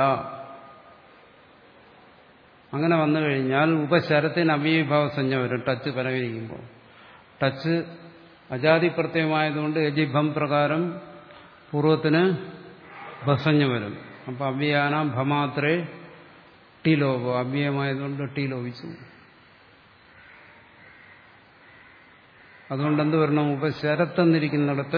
അങ്ങനെ വന്നു കഴിഞ്ഞാൽ ഉപശരത്തിന് അമ്പീഭാവ സഞ്ജ വരും ടച്ച് പരമിരിക്കുമ്പോൾ ടച്ച് അജാതി പ്രത്യയമായതുകൊണ്ട് യജിഭം പ്രകാരം പൂർവ്വത്തിന് ഭസഞ്ഞ വരും അപ്പൊ അവ്യാനാം ഭമാത്രേ ടി ലോപോ അവ്യയമായതുകൊണ്ട് ടി ലോപിച്ചു അതുകൊണ്ട് എന്ത് വരണം ഉപശരത്തെന്നിരിക്കുന്നിടത്ത്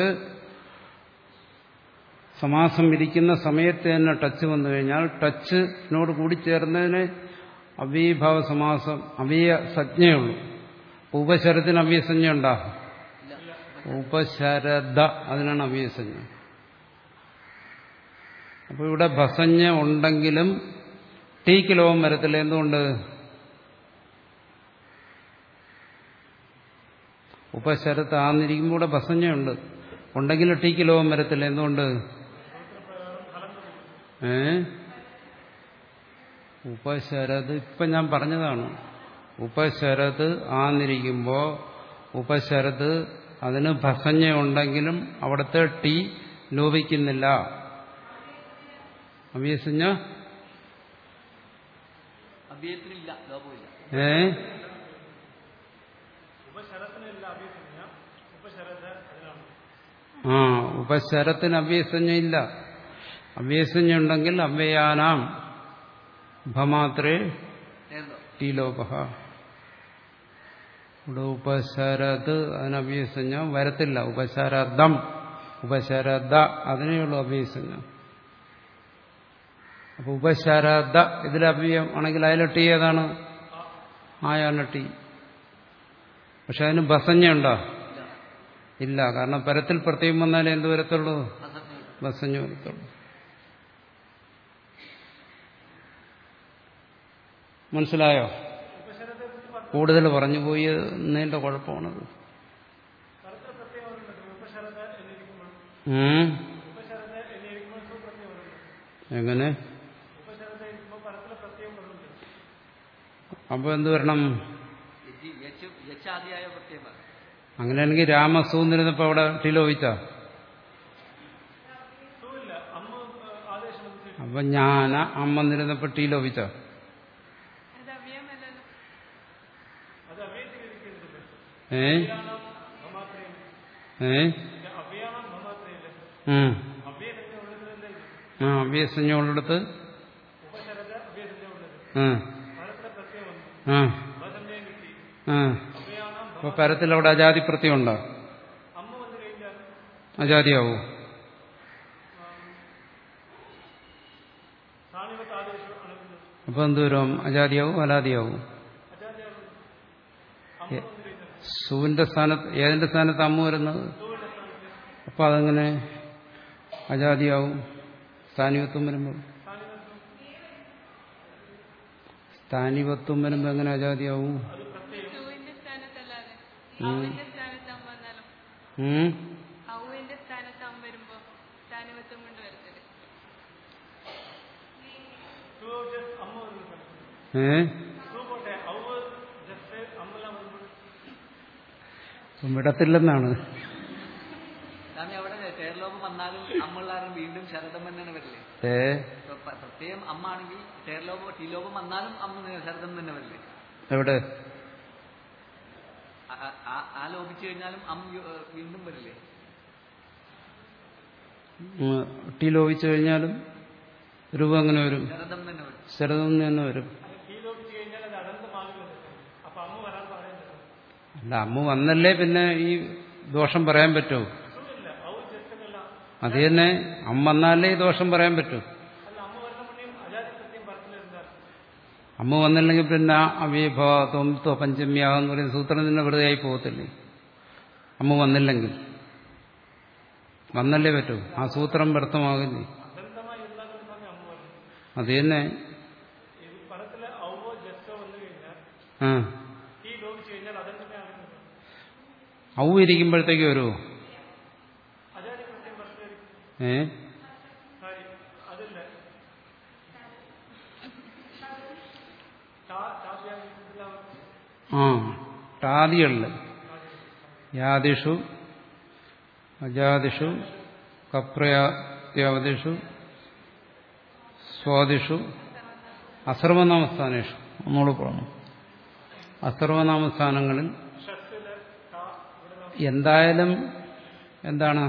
സമാസം വിരിക്കുന്ന സമയത്ത് തന്നെ ടച്ച് വന്നു കഴിഞ്ഞാൽ ടച്ചിനോട് കൂടി ചേർന്നതിന് അവ്യഭാവ സമാസം അവ്യയ സജ്ഞയുള്ളൂ ഉപശരത്തിന് അവ്യസഞ്ജ ഉണ്ടാകും ഉപശരദ അതിനാണ് അവ്യസഞ്ജ അപ്പൊ ഇവിടെ ഭസഞ്ജ ഉണ്ടെങ്കിലും ടീക്ക് ലോകം വരത്തില്ല എന്തുകൊണ്ട് ഉപശരത്ത് ആന്നിരിക്കുമ്പോൾ ഇവിടെ ഭസഞ്ജയുണ്ട് ഉണ്ടെങ്കിൽ ടീക്ക് ലോകം വരത്തില്ല എന്തുകൊണ്ട് ഏ ഉപശരത് ഇപ്പൊ ഞാൻ പറഞ്ഞതാണ് ഉപശരത് ആന്നിരിക്കുമ്പോ ഉപശരത് അതിന് ഭസഞ്ജ ഉണ്ടെങ്കിലും അവിടുത്തെ ടീ ലോപിക്കുന്നില്ല അവ്യസഞ്ജ അഭ്യയത്തിനില്ല ലോപമില്ല ഏ ആ ഉപശരത്തിന് അവ്യസഞ്ജ ഇല്ല അവ്യസഞ്ജ ഉണ്ടെങ്കിൽ അവ്യയാനാം ഭമാത്രേ നേർന്നോ ടി ലോപ ഇവിടെ ഉപശരത് അതിന് അവ്യസഞ്ജ വരത്തില്ല ഉപശരദം ഉപശരദ അതിനെയുള്ളൂ അവ്യസഞ്ജ അപ്പൊ ഉപശരദ ഇതിൽ അവ്യം ആണെങ്കിൽ അതിലെ ടി ഏതാണ് ആയാണ് ടി പക്ഷെ അതിന് ബസഞ്ഞ ഉണ്ടോ ഇല്ല ഇല്ല കാരണം പരത്തിൽ പ്രത്യേകം വന്നാലേ എന്ത് വരത്തുള്ളൂ അസത്യം ബസഞ്ഞ വരത്തുള്ളൂ മനസ്സിലായോ കൂടുതൽ പറഞ്ഞു പോയി എന്നതിന്റെ കുഴപ്പമാണത് ഉം. എങ്ങനെ അപ്പൊ എന്ത് വരണം യജി- യച്ച് യച്ചാദിയായ പ്രത്യേകം അങ്ങനെയാണെങ്കിൽ രാമസൂന്നിരുന്നപ്പോ അവിടെ ടിലോവിച്ച അപ്പൊ ഞാന അമ്മ നിരുന്നപ്പോ ടീലോവിച്ച അത് അവ്യമല്ലല്ലോ ഏ ഏ ഉം. ആ അവ്യസഞ്ജമുള്ളിടത്ത് ആ ആ ആ അപ്പൊ പരത്തിൽ അവിടെ അജാതി പ്രത്യം ഉണ്ടോ അജാതിയാവോ അപ്പൊ എന്തുവരും അജാതിയാവും അലാതിയാവും എ- സുവിന്റെ സ്ഥാനത്ത് ഏതിന്റെ സ്ഥാനത്ത് അമ്മ വരുന്നത് അപ്പൊ അതെങ്ങനെ അജാതിയാവും സ്ഥാനികത്വം വരുമ്പോൾ സ്ഥാനികത്വം വരുമ്പോൾ എങ്ങനെ അജാതിയാവും സുവിന്റെ സ്ഥാനത്തല്ലാതെ ഔവിന്റെ സ്ഥാനത്ത് അമ്മ വന്നാലും ഉം? ഔവിന്റെ സ്ഥാനത്ത് അമ്മ വരുമ്പോ സ്ഥാനവത്വം കൊണ്ട് വരത്തില്ലേ ഏ ഇപ്പം വിടത്തില്ലെന്നാണ് സ്വാമി അവിടെ തേർലോപം വന്നാലും അമ്മുള്ളാരും വീണ്ടും ശരതം തന്നെ വരില്ലേ ഏ ഇപ്പൊ പ- പ്രത്യേകം അമ്മ ആണെങ്കിൽ തേർലോപം ടീലോപം വന്നാലും അമ്മ തന്നെ- ശരതം തന്നെ വരില്ലേ എവിടെ ആ- ആ- ആ- ആ ലോപിച്ചു കഴിഞ്ഞാലും അമ്മ യു- വീണ്ടും വരില്ലേ ഉം, ടീ ലോപിച്ചു കഴിഞ്ഞാലും രൂപം എങ്ങനെ വരും ശരദം തന്നെ വരും ശരദം തന്നെ വരും അല്ല അമ്മ വന്നല്ലേ പിന്നെ ഈ ദോഷം പറയാൻ പറ്റൂ അത് തന്നെ അമ്മ വന്നാലേ ഈ ദോഷം പറയാൻ പറ്റൂ അമ്മ വന്നില്ലെങ്കിൽ പിന്നെ അവ്യഭാവത്വം പഞ്ചമ്യാവം എന്ന് പറയുന്ന സൂത്രം തന്നെ വെറുതെ ആയി പോകത്തില്ലേ അമ്മ വന്നില്ലെങ്കിൽ വന്നല്ലേ പറ്റൂ ആ സൂത്രം വ്യർത്ഥമാകില്ലേ അത് തന്നെ ആ ഔ ഇരിക്കുമ്പോഴത്തേക്ക് വരുമോ ഏ ആ ടാദികളില് യാദിഷു അജാദിഷു കപ്രയാവതിഷു സ്വാദിഷു അസർവനാമസ്ഥാനേഷു ഒന്നുകൂടെ പറഞ്ഞു അസർവനാമസ്ഥാനങ്ങളിൽ എന്തായാലും എന്താണ്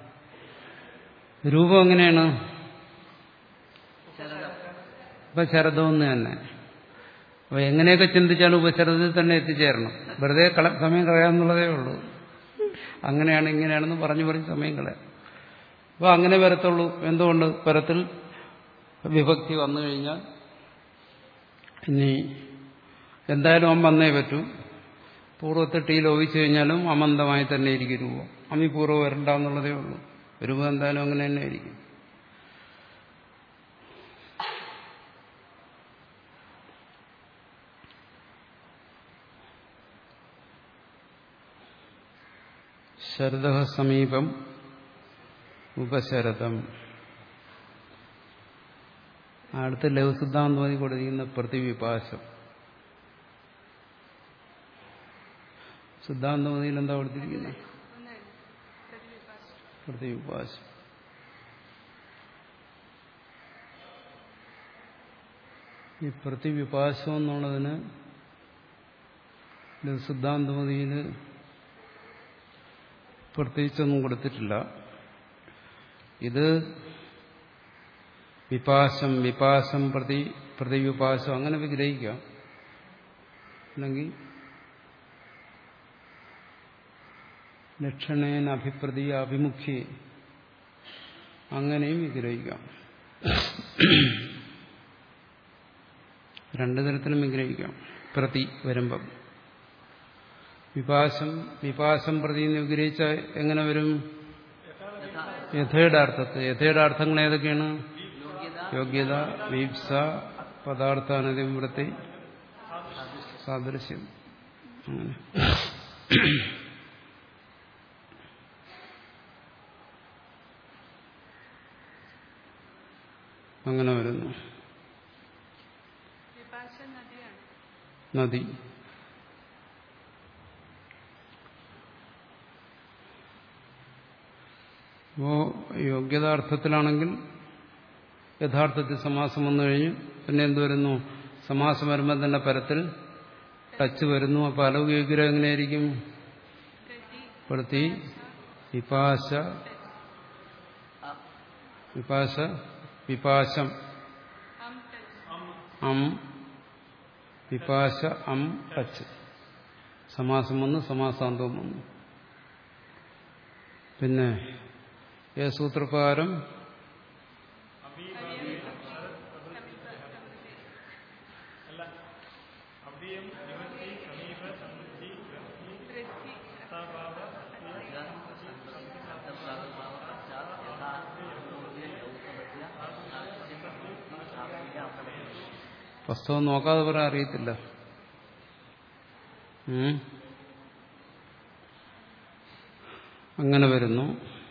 രൂപം എങ്ങനെയാണ് ശരദം ഇപ്പൊ ശരദമെന്ന് തന്നെ അപ്പൊ എങ്ങനെയൊക്കെ ചിന്തിച്ചാലും ഉപശരദത്തിൽ തന്നെ എത്തിച്ചേരണം വെറുതെ കള സമയം കളയാന്നുള്ളതേ ഉള്ളൂ അങ്ങനെയാണ് ഇങ്ങനെയാണെന്ന് പറഞ്ഞു പറഞ്ഞ് സമയം കളയാം അപ്പൊ അങ്ങനെ വരത്തുള്ളൂ എന്തുകൊണ്ട് പരത്തിൽ വിഭക്തി വന്നു കഴിഞ്ഞാൽ ഇനി എന്തായാലും അം വന്നേ പറ്റൂ പൂർവ്വത്തിൽ ടീ ലോപിച്ചു കഴിഞ്ഞാലും അമന്തമായി തന്നെ ഇരിക്കും രൂപം അമ്മി പൂർവ്വം വരണ്ട എന്നുള്ളതേ ഉള്ളൂ രൂപം എന്തായാലും അങ്ങനെ തന്നെ ആയിരിക്കും ശരദ സമീപം ഉപശരതം അടുത്ത ലഘുസിദ്ധാന്തമായി കൊടുത്തിരിക്കുന്ന പ്രതിവിപാശം സിദ്ധാന്തമതിയിൽ എന്താ കൊടുത്തിരിക്കുന്നത് ഒന്ന് പ്രതിവിഭാഷം പ്രതിവിപാശം ഈ പ്രതിവിപാശം എന്നുള്ളതിന് സിദ്ധാന്തമതിയിൽ പ്രത്യേകിച്ചൊന്നും കൊടുത്തിട്ടില്ല ഇത് വിപാശം വിപാശം പ്രതി പ്രതിവിപാശം അങ്ങനെ വിഗ്രഹിക്കാം അല്ലെങ്കിൽ ലക്ഷണേന അഭിപ്രതി അഭിമുഖ്യ അങ്ങനെയും വിഗ്രഹിക്കാം രണ്ടു തരത്തിലും വിഗ്രഹിക്കാം പ്രതി വരുമ്പം വിപാശം വിപാശം പ്രതി എന്ന് വിഗ്രഹിച്ച എങ്ങനെ വരും യഥയുടെ അർത്ഥത്തിൽ യഥയുടെ അർത്ഥങ്ങൾ ഏതൊക്കെയാണ് യോഗ്യത യോഗ്യത വീപ്സ പദാർത്ഥാനതിവൃത്തി സാദൃശ്യം അങ്ങനെ അങ്ങനെ വരുന്നു വിഭാഷ നദിയാണ് നദി അപ്പോ യോഗ്യതാർത്ഥത്തിലാണെങ്കിൽ യഥാർത്ഥത്തിൽ സമാസം വന്നു കഴിഞ്ഞു പിന്നെ എന്ത് വരുന്നു സമാസം വരുമ്പോൾ തന്നെ പരത്തിൽ ടച്ച് വരുന്നു അപ്പൊ അലൗകികരം എങ്ങനെയായിരിക്കും പ്രതി പ്രതി വിപാശ അ, വിപാശ വിപാശം അം ടച്ച് അം വിപാശ അം ടച്ച് സമാസം വന്നു സമാസാന്തവും വന്നു പിന്നെ ഏ സൂത്രപ്രകാരം വൃത്തി ശബ്ദപ്രാദുർഭാവ പശ്ചാത് യഥാ പൂർവ്വേ ലൗകമധ്യ സാദൃശ്യം വൃത്തി സാത്വിക അപ്രമേയം പുസ്തകം നോക്കാതെ പറയാൻ അറിയത്തില്ല ഉം. അങ്ങനെ വരുന്നു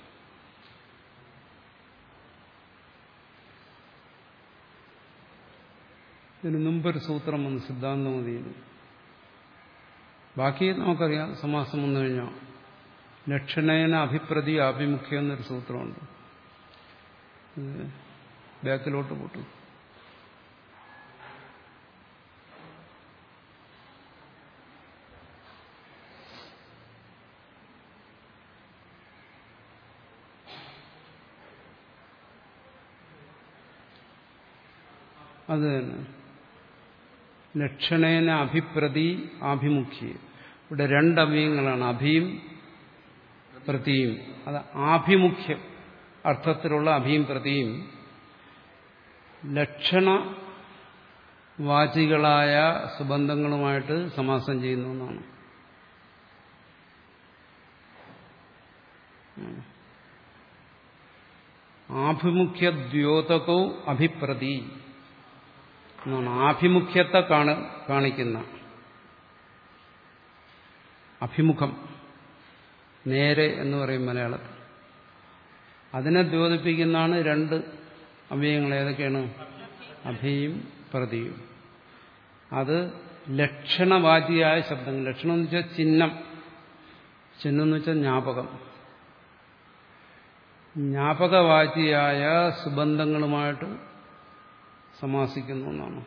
ഇതിന് മുമ്പൊരു സൂത്രം വന്നു സിദ്ധാന്തമതിയിൽ ബാക്കി നമുക്കറിയാം സമാസം വന്നു കഴിഞ്ഞാൽ ലക്ഷണേന അഭിപ്രതി ആഭിമുഖ്യം എന്നൊരു സൂത്രമുണ്ട് ഇത് ബാക്കിലോട്ട് കൂട്ടും അത് തന്നെ ലക്ഷണേന അഭിപ്രതി ആഭിമുഖ്യ ഇവിടെ രണ്ട് അവയങ്ങളാണ് അഭിയും പ്രതിയും അത് ആഭിമുഖ്യ അർത്ഥത്തിലുള്ള അഭിയും പ്രതിയും ലക്ഷണ വാചികളായ സുബന്ധങ്ങളുമായിട്ട് സമാസം ചെയ്യുന്നു എന്നാണ് ആഭിമുഖ്യ ദ്യോതകവും അഭിപ്രതി എന്നാണ് ആഭിമുഖ്യത്തെ കാണ കാണിക്കുന്ന അഭിമുഖം നേരെ എന്ന് പറയും മലയാളത്തിൽ അതിനെ ദ്യോതിപ്പിക്കുന്നതാണ് രണ്ട് അവയവങ്ങൾ ഏതൊക്കെയാണ് അഭിയും പ്രതിയും അത് ലക്ഷണവാചിയായ ശബ്ദങ്ങൾ ലക്ഷണം എന്ന് വെച്ചാൽ ചിഹ്നം ചിഹ്നം എന്ന് വെച്ചാൽ ജ്ഞാപകം ജ്ഞാപകവാചിയായ സുബന്ധങ്ങളുമായിട്ട് സമാസിക്കുന്നു എന്നാണ്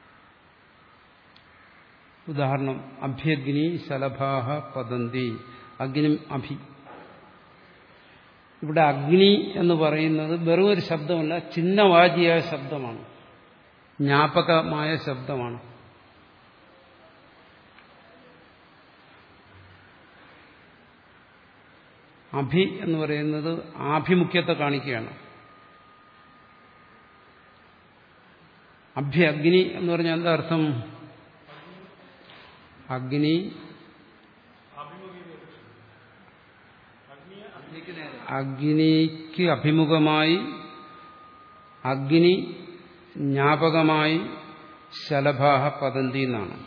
ഉദാഹരണം അഭ്യഗ്നി ശലഭാഹ പതന്തി അഗ്നി അഭി ഇവിടെ അഗ്നി എന്ന് പറയുന്നത് വെറും ഒരു ശബ്ദമല്ല ചിഹ്നവാചിയായ ശബ്ദമാണ് ജ്ഞാപകമായ ശബ്ദമാണ് അഭി എന്ന് പറയുന്നത് ആഭിമുഖ്യത്തെ കാണിക്കുകയാണ് അഭ്യ അഗ്നി എന്ന് പറഞ്ഞാൽ എന്താ അർത്ഥം അഗ്നി അഗ്നിക്ക് നേരെ അഗ്നിക്ക് അഭിമുഖമായി അഗ്നി ജ്ഞാപകമായി ശലഭാഹ പതന്തി എന്നാണ്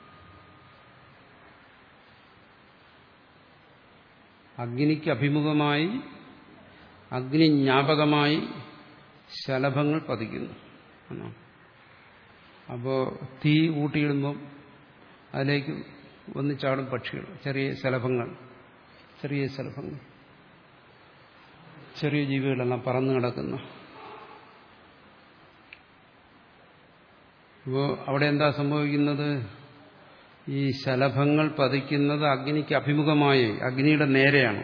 അഗ്നിക്ക് അഭിമുഖമായി അഗ്നി ജ്ഞാപകമായി ശലഭങ്ങൾ പതിക്കുന്നു എന്നാണ് അപ്പോൾ തീ ഊട്ടിയിടുമ്പം അതിലേക്ക് വന്ന് ചാടും പക്ഷികൾ ചെറിയ ശലഭങ്ങൾ ചെറിയ ശലഭങ്ങൾ ചെറിയ ജീവികളെല്ലാം പറന്നു കിടക്കുന്ന അപ്പോൾ അവിടെ എന്താ സംഭവിക്കുന്നത് ഈ ശലഭങ്ങൾ പതിക്കുന്നത് അഗ്നിക്ക് അഭിമുഖമായി അഗ്നിയുടെ നേരെയാണ്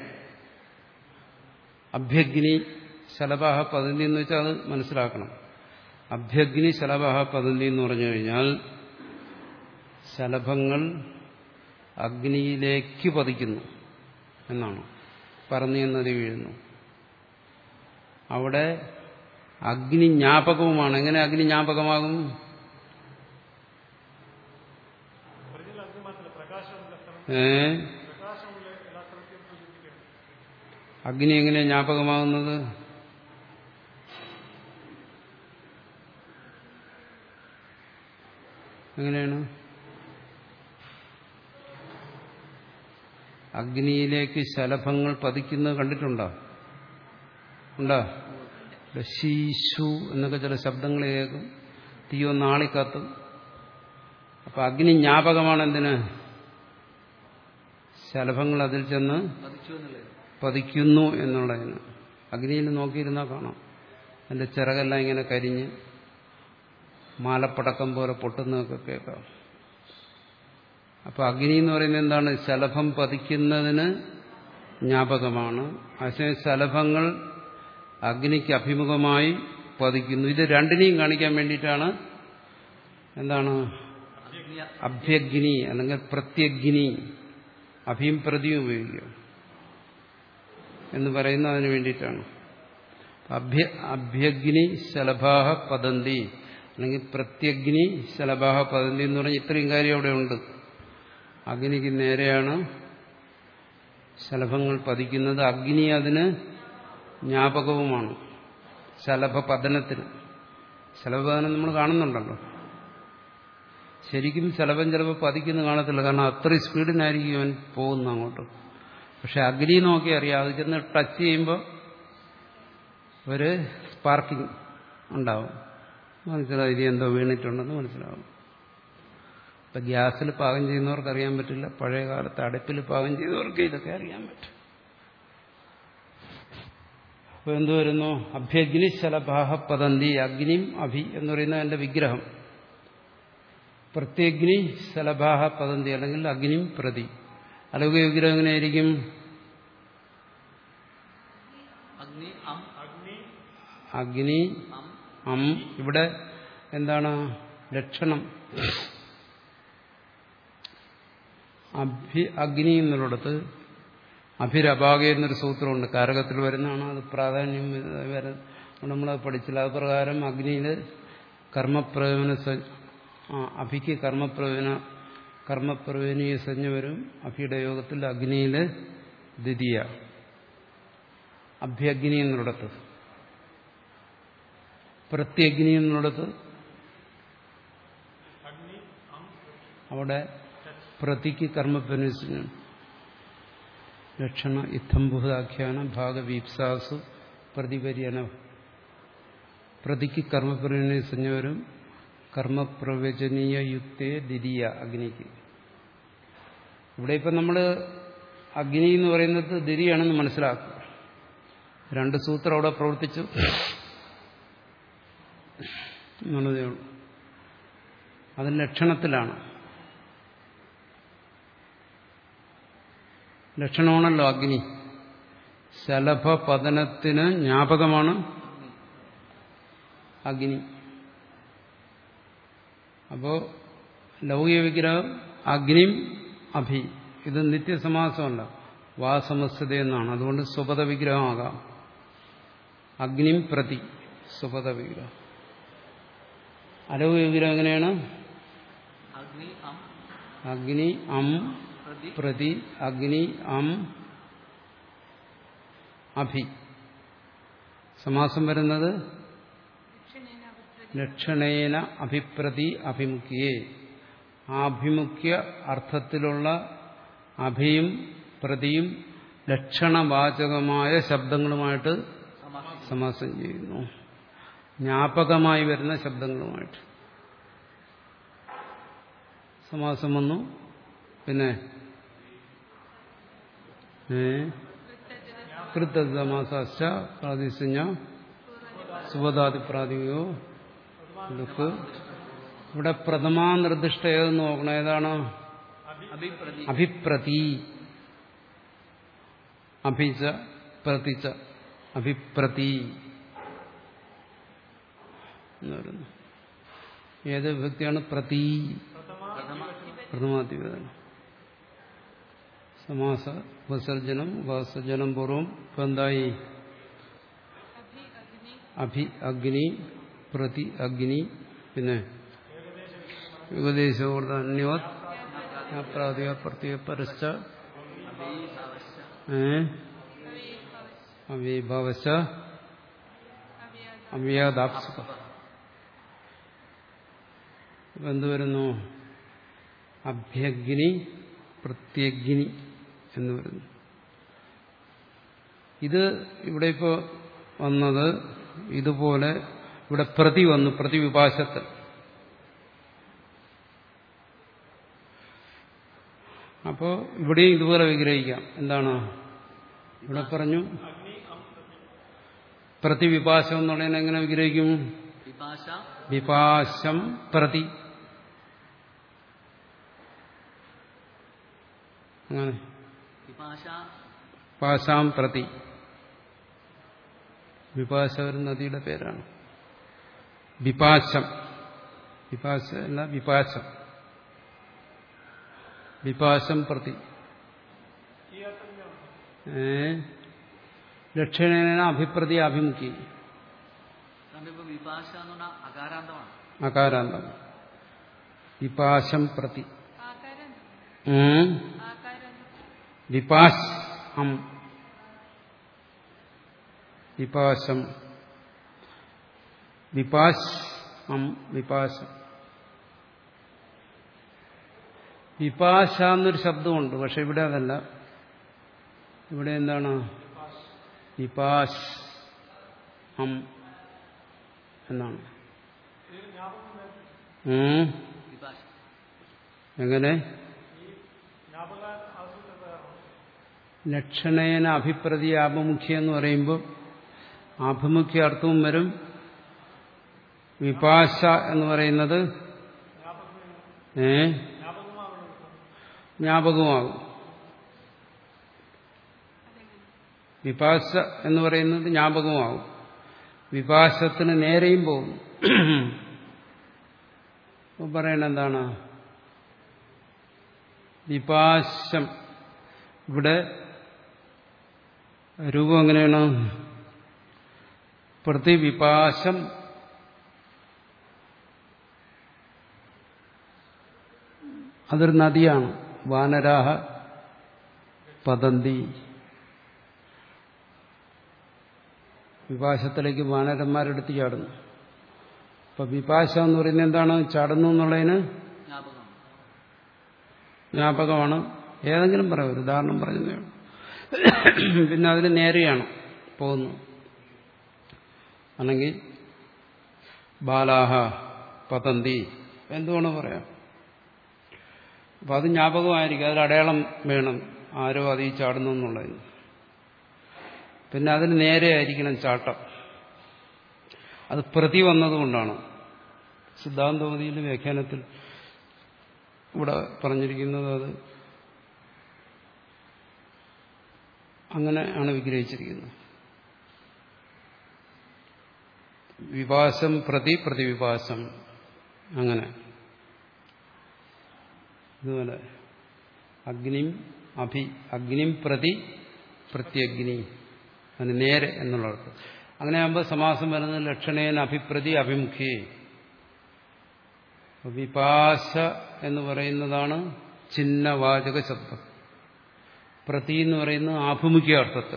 അഭ്യഗ്നി ശലഭാഹ പതന്തി എന്ന് വെച്ചാൽ അത് മനസ്സിലാക്കണം അഭ്യഗ്നി ശലഭാഹ പതന്തി എന്ന് പറഞ്ഞു കഴിഞ്ഞാൽ ശലഭങ്ങൾ അഗ്നിയിലേക്ക് പതിക്കുന്നു എന്നാണ് പറന്നു എന്നത് വീഴുന്നു അവിടെ അഗ്നി ജ്ഞാപകവുമാണ് എങ്ങനെ അഗ്നി ജ്ഞാപകമാകും ഏ അഗ്നി എങ്ങനെ ജ്ഞാപകമാകുന്നത് എങ്ങനെയാണ് അഗ്നിയിലേക്ക് ശലഭങ്ങൾ പതിക്കുന്നത് കണ്ടിട്ടുണ്ടോ ഉണ്ടോ ഇവിടെ ശീശു എന്നൊക്കെ ചില ശബ്ദങ്ങൾ കേൾക്കും തീയോ നാളിക്കത്തും അപ്പൊ അഗ്നി ജ്ഞാപകമാണ് എന്തിന് ശലഭങ്ങൾ അതിൽ ചെന്ന് പതിച്ചു എന്നുള്ളത് പതിക്കുന്നു എന്നുള്ളതിന് അഗ്നിയിൽ നോക്കിയിരുന്നാൽ കാണാം അതിന്റെ ചിറകെല്ലാം ഇങ്ങനെ കരിഞ്ഞ് മാലപ്പടക്കം പോലെ പൊട്ടുന്നതൊക്കെ കേൾക്കാം അപ്പൊ അഗ്നി എന്ന് പറയുന്നത് എന്താണ് ശലഭം പതിക്കുന്നതിന് ജ്ഞാപകമാണ് അതേസമയം ശലഭങ്ങൾ അഗ്നിക്ക് അഭിമുഖമായി പതിക്കുന്നു ഇത് രണ്ടിനെയും കാണിക്കാൻ വേണ്ടിയിട്ടാണ് എന്താണ് അഗ്നി അഭ്യഗ്നി അല്ലെങ്കിൽ പ്രത്യഗ്നി അഭിയും പ്രതിയും ഉപയോഗിക്കുക എന്ന് പറയുന്നതിന് വേണ്ടിയിട്ടാണ് അഭ്യ അഭ്യഗ്നി ശലഭാഹ പതന്തി അല്ലെങ്കിൽ പ്രത്യഗ്നി ശലഭാഹ പതന്തി എന്ന് പറഞ്ഞ ഇത്രയും കാര്യം അവിടെ ഉണ്ട് അഗ്നിക്ക് നേരെയാണ് ശലഭങ്ങൾ പതിക്കുന്നത് അഗ്നി അതിന് ജ്ഞാപകവുമാണ് ശലഭപതനത്തിന് ശലഭപതനം നമ്മൾ കാണുന്നുണ്ടല്ലോ ശരിക്കും ശലഭം ചിലപ്പോൾ പതിക്കുന്ന കാണത്തില്ല കാരണം അത്രയും സ്പീഡിനായിരിക്കും അവൻ പോകുന്നത് അങ്ങോട്ട് പക്ഷെ അഗ്നി നോക്കി അറിയാം അത് ചെന്ന് ടച്ച് ചെയ്യുമ്പോൾ ഒരു സ്പാർക്കിംഗ് ഉണ്ടാവും മനസ്സിലാവും ഇത് എന്തോ വീണിട്ടുണ്ടെന്ന് മനസ്സിലാവും ഇപ്പൊ ഗ്യാസിൽ പാകം ചെയ്യുന്നവർക്ക് അറിയാൻ പറ്റില്ല പഴയ കാലത്ത് അടുപ്പിൽ പാകം ചെയ്തവർക്ക് ഇതൊക്കെ അറിയാൻ പറ്റും അപ്പൊ എന്ത് വരുന്നു അഭ്യഗ്നി ശലഭാഹ പതന്തി അഗ്നിം അഭി എന്ന് പറയുന്ന എന്റെ വിഗ്രഹം പ്രത്യഗ്നി ശലഭാഹ പതന്തി അല്ലെങ്കിൽ അഗ്നിം പ്രതി അലൗകിക വിഗ്രഹം എങ്ങനെയായിരിക്കും അഗ്നി അം അഗ്നി അം അം ഇവിടെ എന്താണ് ലക്ഷണം അഭി അഗ്നി എന്നുള്ളിടത്ത് അഭിരഭാഗ എന്നൊരു സൂത്രമുണ്ട് കാരകത്തിൽ വരുന്നതാണ് അത് പ്രാധാന്യം വരെ നമ്മളത് പഠിച്ചില്ല അത് പ്രകാരം അഗ്നിയിൽ കർമ്മപ്രയോജന സ- ആ, അഭിക്ക് കർമ്മപ്രയോജന കർമ്മപ്രയോജനീയ സഞ്ജ വരും അഭിയുടെ യോഗത്തിൽ അഗ്നിയിൽ ദ്വിതീയ അഭ്യഗ്നി എന്നുള്ളിടത്ത് പ്രത്യഗ്നി എന്നുള്ളിടത്ത് അവിടെ പ്രതിക്ക് കർമ്മപ്രനുസരിച്ചാണ് ലക്ഷണ ഇത്തംഭുതാഖ്യാന ഭാഗവീപ്സാസു പ്രതിപര്യന പ്രതിക്ക് കർമ്മപ്രനുസരിച്ചവരും കർമ്മപ്രവചനീയ യുക്തേ ദ്വിതീയ അഗ്നിക്ക് ഇവിടെ ഇപ്പം നമ്മൾ അഗ്നി എന്ന് പറയുന്നത് ദ്വിതീയാണെന്ന് മനസ്സിലാക്കുക രണ്ട് സൂത്രം അവിടെ പ്രവർത്തിച്ചു എന്നുള്ളതേ ഉള്ളൂ അത് ലക്ഷണത്തിലാണ് ലക്ഷണമാണല്ലോ അഗ്നി ശലഭ പതനത്തിന് ജ്ഞാപകമാണ് അഗ്നി അപ്പോ ലൗകിക വിഗ്രഹം അഗ്നിം അഭി ഇത് നിത്യസമാസമല്ല വാസമസ്യത എന്നാണ് അതുകൊണ്ട് സ്വപത വിഗ്രഹമാകാം അഗ്നിം പ്രതി സ്വപത വിഗ്രഹം അലൗകിക വിഗ്രഹം എങ്ങനെയാണ് അഗ്നി അം അഗ്നി അം പ്രതി പ്രതി അഗ്നി അം അഭി സമാസം വരുന്നത് ദക്ഷിണേന അഭിപ്രതി ലക്ഷണേന അഭിപ്രതി അഭിമുഖ്യേ ആഭിമുഖ്യ അർത്ഥത്തിലുള്ള അഭിയും പ്രതിയും ലക്ഷണവാചകമായ ശബ്ദങ്ങളുമായിട്ട് സമാസം സമാസം ചെയ്യുന്നു ജ്ഞാപകമായി വരുന്ന ശബ്ദങ്ങളുമായിട്ട് സമാസം വന്നു പിന്നെ ഏ കൃതസമാസ പ്രാതിസഞ്ജ സുബദാതി പ്രാതിയോ ലുക്ക് ഇവിടെ പ്രഥമാ നിർദ്ദിഷ്ട ഏതെന്ന് നോക്കണം ഏതാണ് അഭിപ്രതി അഭിപ്രതി അഭിച പ്രതിച്ച അഭിപ്രതി എന്ന് പറയുന്നു ഏത് വിഭക്തിയാണ് പ്രതി പ്രഥമ പ്രഥമാധിപതനം സമാസ ഉപസർജനം ഉപസർജനം പൂർവം ഇപ്പൊ എന്തായി അഭി അഗ്നി അഭി അഗ്നി പ്രതി അഗ്നി പിന്നെ യുഗദേശോർദ്ധ അന്യോത് പ്രാതിക പ്രത്യേക പരശ്ച അഭീസാവശ്യ ഏ അവ്യഭവശ അവ്യഭാവശ അവ്യാദ അവ്യാദാപ്സുക ഇപ്പൊ എന്ത് വരുന്നു അഭ്യഗ്നി പ്രത്യഗ്നി എന്ന് വരുന്നു ഇത് ഇവിടെ ഇപ്പോ വന്നത് ഇതുപോലെ ഇവിടെ പ്രതി വന്നു പ്രതിവിഭാഷത്തിൽ അപ്പോ ഇവിടെയും ഇതുപോലെ വിഗ്രഹിക്കാം എന്താണ് ഇവിടെ പറഞ്ഞു പ്രതിവിഭാഷം എന്ന് പറയുന്നത് എങ്ങനെ വിഗ്രഹിക്കും വിഭാഷ വിപാശം പ്രതി അങ്ങനെ വിഭാഷ പാശാം പ്രതി വിപാശ ഒരു നദിയുടെ പേരാണ് വിപാശം വിപാശ അല്ല വിപാശം വിപാശം പ്രതി ഏ ലക്ഷണേന അഭിപ്രതി അഭിമുഖി നമ്മളിപ്പോ വിഭാഷ എന്ന് പറഞ്ഞാൽ അകാരാന്തമാണ് അകാരാന്തം വിപാശം പ്രതി ആകാരം ഉം. ആകാരം വിപാശ് അം വിപാശം വിപാശ് അം വിപാശം വിപാശ എന്നൊരു ശബ്ദമുണ്ട് പക്ഷെ ഇവിടെ അതല്ല ഇവിടെ എന്താണ് വിപാശ് അം എന്നാണ് ഉം. വിഭാഷ എങ്ങനെ ലക്ഷണേന അഭിപ്രതി ആഭിമുഖ്യം എന്ന് പറയുമ്പോൾ ആഭിമുഖ്യ അർത്ഥവും വരും വിപാശ എന്ന് പറയുന്നത് ഏ ജ്ഞാപകമാകും വിപാശ എന്ന് പറയുന്നത് ജ്ഞാപകമാകും വിപാശത്തിന് നേരെയും പോകും അപ്പൊ പറയണ എന്താണ് വിപാശം ഇവിടെ രൂപം എങ്ങനെയാണ് പ്രതിവിപാശം അതൊരു നദിയാണ് വാനരാഹ പതന്തി വിപാശത്തിലേക്ക് വാനരന്മാരെടുത്ത് ചാടുന്നു അപ്പൊ വിപാശ എന്ന് പറയുന്നത് എന്താണ് ചാടുന്നു എന്നുള്ളതിന് ജ്ഞാപകം ജ്ഞാപകമാണ് ഏതെങ്കിലും പറയാം ഒരു ഉദാഹരണം പറഞ്ഞതേ ഉള്ളൂ പിന്നെ അതിന് നേരെയാണ് പോകുന്നു അല്ലെങ്കിൽ ബാലാഹ പതന്തി എന്തുവേണം പറയാം അപ്പൊ അത് ജ്ഞാപകമായിരിക്കും അതിൽ അടയാളം വേണം ആരോ അത് ഈ ചാടുന്നു എന്നുള്ളതിന് പിന്നെ അതിന് നേരെ ആയിരിക്കണം ചാട്ടം അത് പ്രതി വന്നതുകൊണ്ടാണ് സിദ്ധാന്തമതിയിലെ വ്യാഖ്യാനത്തിൽ ഇവിടെ പറഞ്ഞിരിക്കുന്നത് അത് അങ്ങനെ ആണ് വിഗ്രഹിച്ചിരിക്കുന്നത് വിപാസം പ്രതി പ്രതിവിപാസം അങ്ങനെ ഇതുപോലെ അഗ്നിം അഭി അഗ്നിം പ്രതി പ്രത്യഗ്നി അതിന് നേരെ എന്നുള്ള അർത്ഥം അങ്ങനെ ആകുമ്പോൾ സമാസം വരുന്നത് ലക്ഷണേന അഭിപ്രതി അഭിമുഖ്യേ വിപാശ എന്ന് പറയുന്നതാണ് ചിഹ്നവാചക ശബ്ദം പ്രതി എന്ന് പറയുന്നത് ആഭിമുഖ്യ അർത്ഥത്തിൽ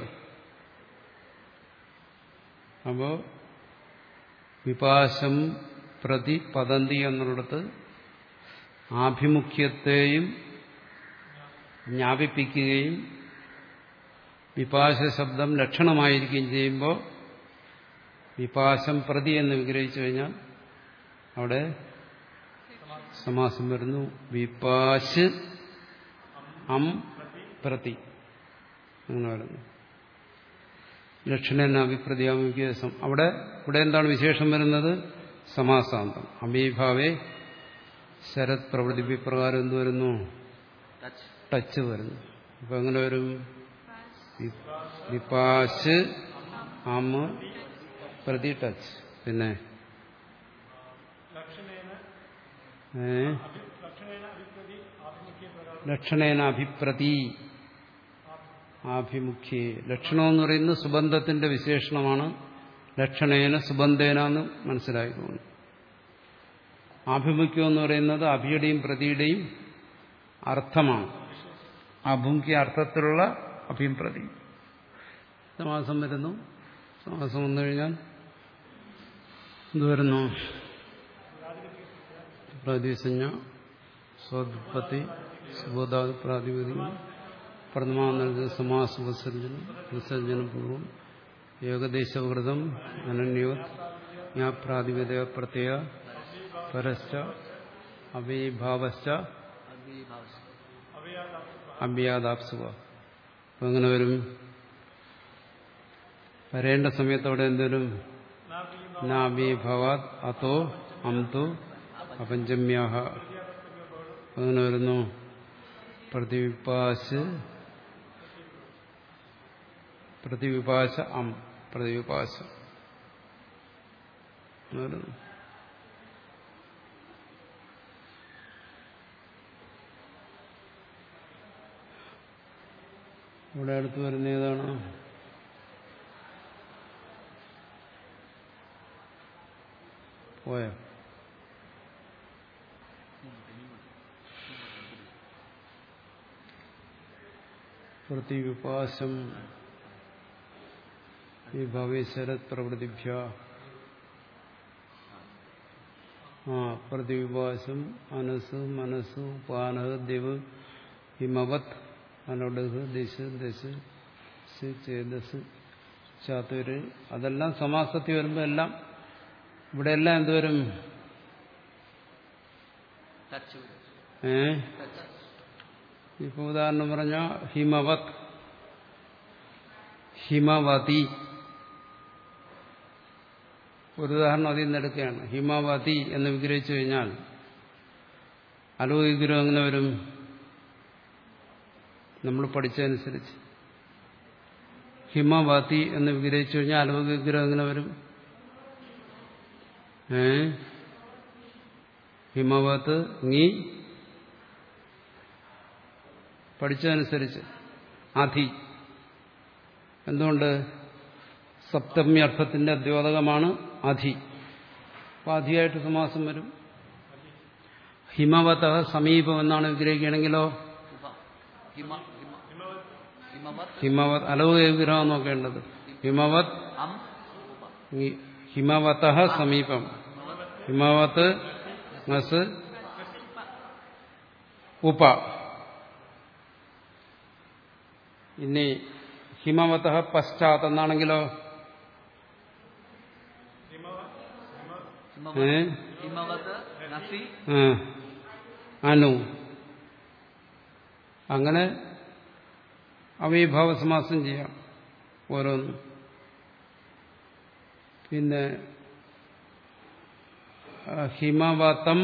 അപ്പോ വിപാശം പ്രതി പതന്തി എന്നുള്ളിടത്ത് ആഭിമുഖ്യത്തെയും ജ്ഞാപിപ്പിക്കുകയും വിപാശ ശബ്ദം ലക്ഷണമായിരിക്കുകയും ചെയ്യുമ്പോൾ വിപാശം പ്രതി എന്ന് വിഗ്രഹിച്ചു കഴിഞ്ഞാൽ അവിടെ സമാസം വരുന്നു വിപാശ് അം പ്രതി അങ്ങനെ വരുന്നു ലക്ഷണന അഭിപ്രതിയാമിസം അവിടെ ഇവിടെ എന്താണ് വിശേഷം വരുന്നത് സമാസാന്തം അമീഭാവേ ശരത് പ്രവൃത്തി വിപ്രകാരം എന്ത് വരുന്നു ടച്ച് ടച്ച് വരുന്നു അപ്പൊ എങ്ങനെ വരും വി- വിപാശ് അം പ്രതി ടച്ച് പിന്നെ ഏ ലക്ഷണേന അഭിപ്രതി ആഭിമുഖ്യേ ലക്ഷണം എന്ന് പറയുന്നത് സുബന്ധത്തിന്റെ വിശേഷണമാണ് ലക്ഷണേന സുബന്ധേന എന്ന് മനസ്സിലായിക്കൊണ്ട് ആഭിമുഖ്യം എന്ന് പറയുന്നത് അഭിയുടെയും പ്രതിയുടെയും അർത്ഥമാണ് ആഭിമുഖ്യ അർത്ഥത്തിലുള്ള അഭിയും പ്രതി സമാസം വരുന്നു സമാസം വന്നു കഴിഞ്ഞാൽ എന്ത് വരുന്നു പ്രാതിസഞ്ജ സ്വോത്പത്തി സുബോധാത് പ്രാതിപതികം പ്രഥമാനന്ദ സമാസ വിസർജനം വിസർജനപൂർവം ഏകദേശവൃതം അനന്യോത് ഞാ പ്രാതിപദ പ്രത്യയ പരശ്ച അവീഭാവശ്ച അഗ്നിഭാവസ് അഭ്യാദാപ്സുക അങ്ങനെ വരും വരേണ്ട സമയത്ത് അവിടെ എന്തോരും നാഭീഭവാത് അതോ അംതു അപഞ്ചമ്യാഹ അങ്ങനെ വരുന്നു പ്രതിവിപാശ് പ്രതിവിപാശ അം പ്രതിവിപാശ അങ്ങനെ വരുന്നു ഇവിടെ അടുത്ത് വരുന്ന ഏതാണ് പോയോ പ്രതിവിപാശം വിഭവേ ശരത് പ്രവൃത്തിഭ്യ ആ പ്രതിവിപാശം മനസ്സ് മനസ്സ് പാനഹ ദിവ് ഹിമവത് അനോഡഹ് ദിശ ദശ സ് ചേതസ് ചാത്തൂര് അതെല്ലാം സമാസത്തിൽ വരുമ്പോൾ എല്ലാം ഇവിടെ എല്ലാം എന്തുവരും ടച്ച് ഏ ടച്ച് ഇപ്പൊ ഉദാഹരണം പറഞ്ഞ ഹിമവത് ഹിമവതി ഒരു ഉദാഹരണം അതിൽ നിന്ന് എടുക്കുകയാണ് ഹിമവതി എന്ന് വിഗ്രഹിച്ചു കഴിഞ്ഞാൽ അലോ വിഗ്രഹം എങ്ങനെ വരും നമ്മൾ പഠിച്ചതനുസരിച്ച് ഹിമവതി എന്ന് വിഗ്രഹിച്ചു കഴിഞ്ഞാൽ അലോ വിഗ്രഹം എങ്ങനെ വരും ഏ ഹിമവത്ത് ngി പഠിച്ചതനുസരിച്ച് അധി എന്തുകൊണ്ട് സപ്തമി അർത്ഥത്തിന്റെ ദ്യോതകമാണ് അധി അപ്പൊ അധിയായിട്ട് സമാസം വരും ഹിമവത സമീപം എന്നാണ് വിഗ്രഹിക്കുകയാണെങ്കിലോ ഉപ ഹിമ ഹിമ ഹിമവത് ഹിമവത് അലൗകിക വിഗ്രഹം നോക്കേണ്ടത് ഹിമവത് അം ഉപ ngി ഹിമവത സമീപം ഹിമവത്ത് ngസ് ഉപ ഇനി ഹിമവത പശ്ചാത്ത് എന്നാണെങ്കിലോ ഹിമവത് ഏ ഹിമവത് നസി ആ. അനു അങ്ങനെ അവയഭാവ സമാസം ചെയ്യാം ഓരോന്നും പിന്നെ ആ, ഹിമവതം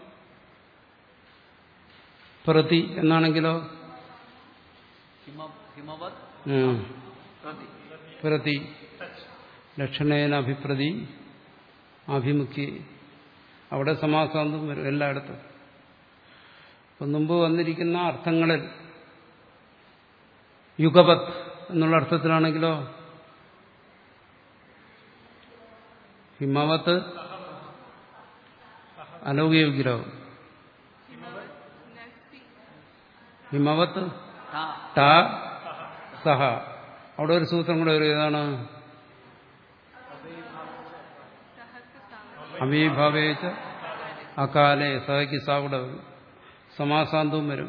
പ്രതി എന്നാണെങ്കിലോ ഹിമ ഹിമവത് ഉം. പ്രതി പ്രതി ലക്ഷണേന അഭിപ്രതി അഭിമുഖി അവിടെ സമാസാന്തം വരും എല്ലായിടത്തും ഇപ്പം മുമ്പ് വന്നിരിക്കുന്ന അർത്ഥങ്ങളിൽ യുഗപത് എന്നുള്ള അർത്ഥത്തിലാണെങ്കിലോ ഹിമവത്ത് അലൗകിക വിഗ്രഹം നസ്തി ഹിമവത്ത് താ ട സഹ അവിടെ ഒരു സൂത്രം കൂടെ വരും ഏതാണ് സഹസ് സാമ അമീഭാവേച്ച അകാലെ സഹയ്ക്ക് സ കൂടെ വരും സമാസാന്തവും വരും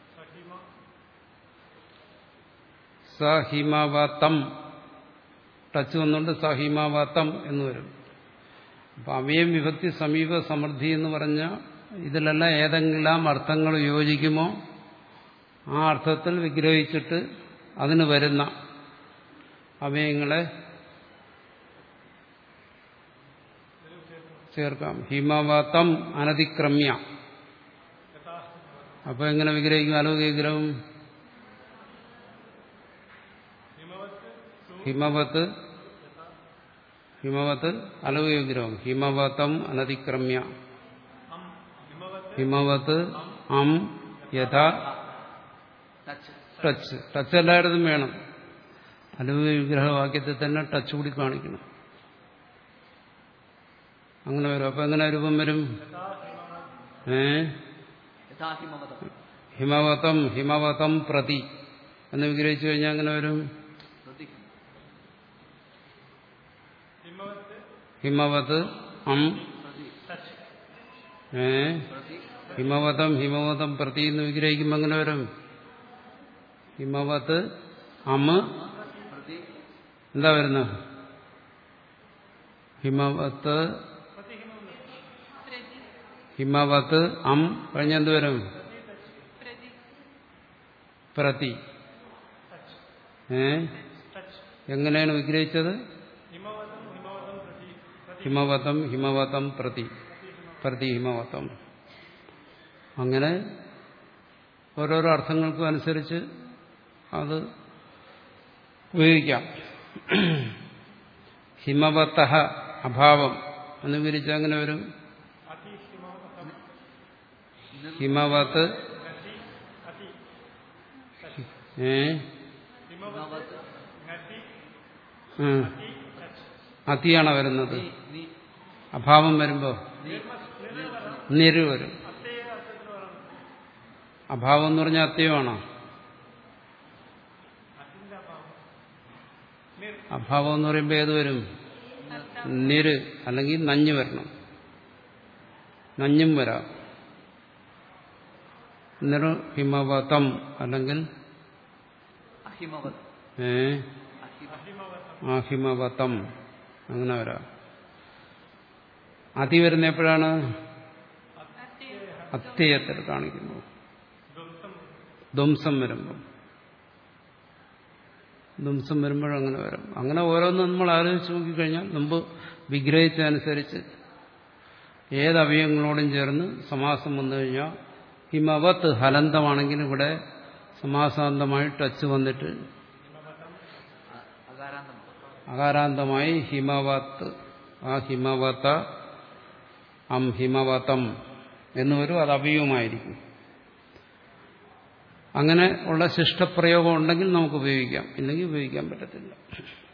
സഹിമവതം ടച്ച് വന്നുകൊണ്ട് സഹിമവതം എന്ന് വരും അപ്പൊ അവയം വിഭക്തി സമീപ സമൃദ്ധി എന്ന് പറഞ്ഞ ഇതിലെല്ലാം ഏതെങ്കിലും അർത്ഥങ്ങൾ യോജിക്കുമോ ആ അർത്ഥത്തിൽ വിഗ്രഹിച്ചിട്ട് അതിന് വരുന്ന അവയങ്ങളെ ചേർക്കാം ഹിമവതം അനതിക്രമ്യ അപ്പൊ എങ്ങനെ വിഗ്രഹിക്കും അലൗകിക വിഗ്രഹം ഹിമവത്ത് ഹിമവത്ത് അലൗകിക വിഗ്രഹം ഹിമവതം അനതിക്രമ്യ ഹിമവത്ത് അം യഥാ ടച്ച് ടച്ച് ടച്ച് എല്ലായിടത്തും വേണം അലൗകിക വിഗ്രഹവാക്യത്തിൽ തന്നെ ടച്ച് കൂടി കാണിക്കണം അങ്ങനെ വരും അപ്പൊ എങ്ങനെ രൂപം വരും ഏ യഥാ ഹിമവതം ഹിമവതം ഹിമവതം പ്രതി എന്ന് വിഗ്രഹിച്ചു കഴിഞ്ഞാൽ അങ്ങനെ വരും പ്രതി ഹിമവത് അം പ്രതി ഏ പ്രതി ഹിമവതം ഹിമവതം പ്രതി എന്ന് വിഗ്രഹിക്കുമ്പോൾ അങ്ങനെ വരും ഹിമവത് അമ് പ്രതി എന്താ വരുന്നത് ഹിമവത്ത് പ്രതി ഹിമവത്ത് അം കഴിഞ്ഞ എന്ത് വരും പ്രതി പ്രതി ഏ എങ്ങനെയാണ് വിഗ്രഹിച്ചത് ഹിമവതം ഹിമവതം പ്രതി പ്രതി ഹിമവതം അങ്ങനെ ഓരോരോ അർത്ഥങ്ങൾക്കും അനുസരിച്ച് അത് ഉപയോഗിക്കാം ഹിമവത്ത അഭാവം എന്ന് വിരിച്ച് അങ്ങനെ വരും ഹിമവത്ത് ഏ ഹിമവത് ഉം. അതിയാണ് വരുന്നത് നീ നീ അഭാവം വരുമ്പോ നീ നിരു വരും അഭാവം എന്ന് പറഞ്ഞാൽ അത്യമാണോ അഭാവം എന്ന് പറയുമ്പോൾ ഏത് വരും നിര് അല്ലെങ്കിൽ നഞ്ഞ് വരണം നഞ്ഞും വരാം നിറു ഹിമവതം അല്ലെങ്കിൽ അഹിമവത് ഏ അഹിമ ആഹിമവതം അങ്ങനെ വരാം അതി വരുന്ന എപ്പോഴാണ് അത്യയത്തിൽ കാണിക്കുന്നു ധ്വംസം വരുമ്പോൾ ധ്വംസം വരുമ്പോഴങ്ങനെ വരും അങ്ങനെ ഓരോന്നും നമ്മൾ ആലോചിച്ച് നോക്കിക്കഴിഞ്ഞാൽ മുമ്പ് വിഗ്രഹിച്ചതനുസരിച്ച് ഏത് അവയവങ്ങളോടും ചേർന്ന് സമാസം വന്നു കഴിഞ്ഞാൽ ഹിമവത്ത് ഹലന്തമാണെങ്കിൽ ഇവിടെ സമാസാന്തമായി ടച്ച് വന്നിട്ട് അകാരാന്തം അകാരാന്തമായി ഹിമവത്ത് ആ ഹിമവത്ത അം ഹിമവതം എന്ന് വരും അത് അവയവമായിരിക്കും അങ്ങനെ ഉള്ള ശിഷ്ടപ്രയോഗം ഉണ്ടെങ്കിൽ നമുക്ക് ഉപയോഗിക്കാം ഇല്ലെങ്കിൽ ഉപയോഗിക്കാൻ പറ്റത്തില്ല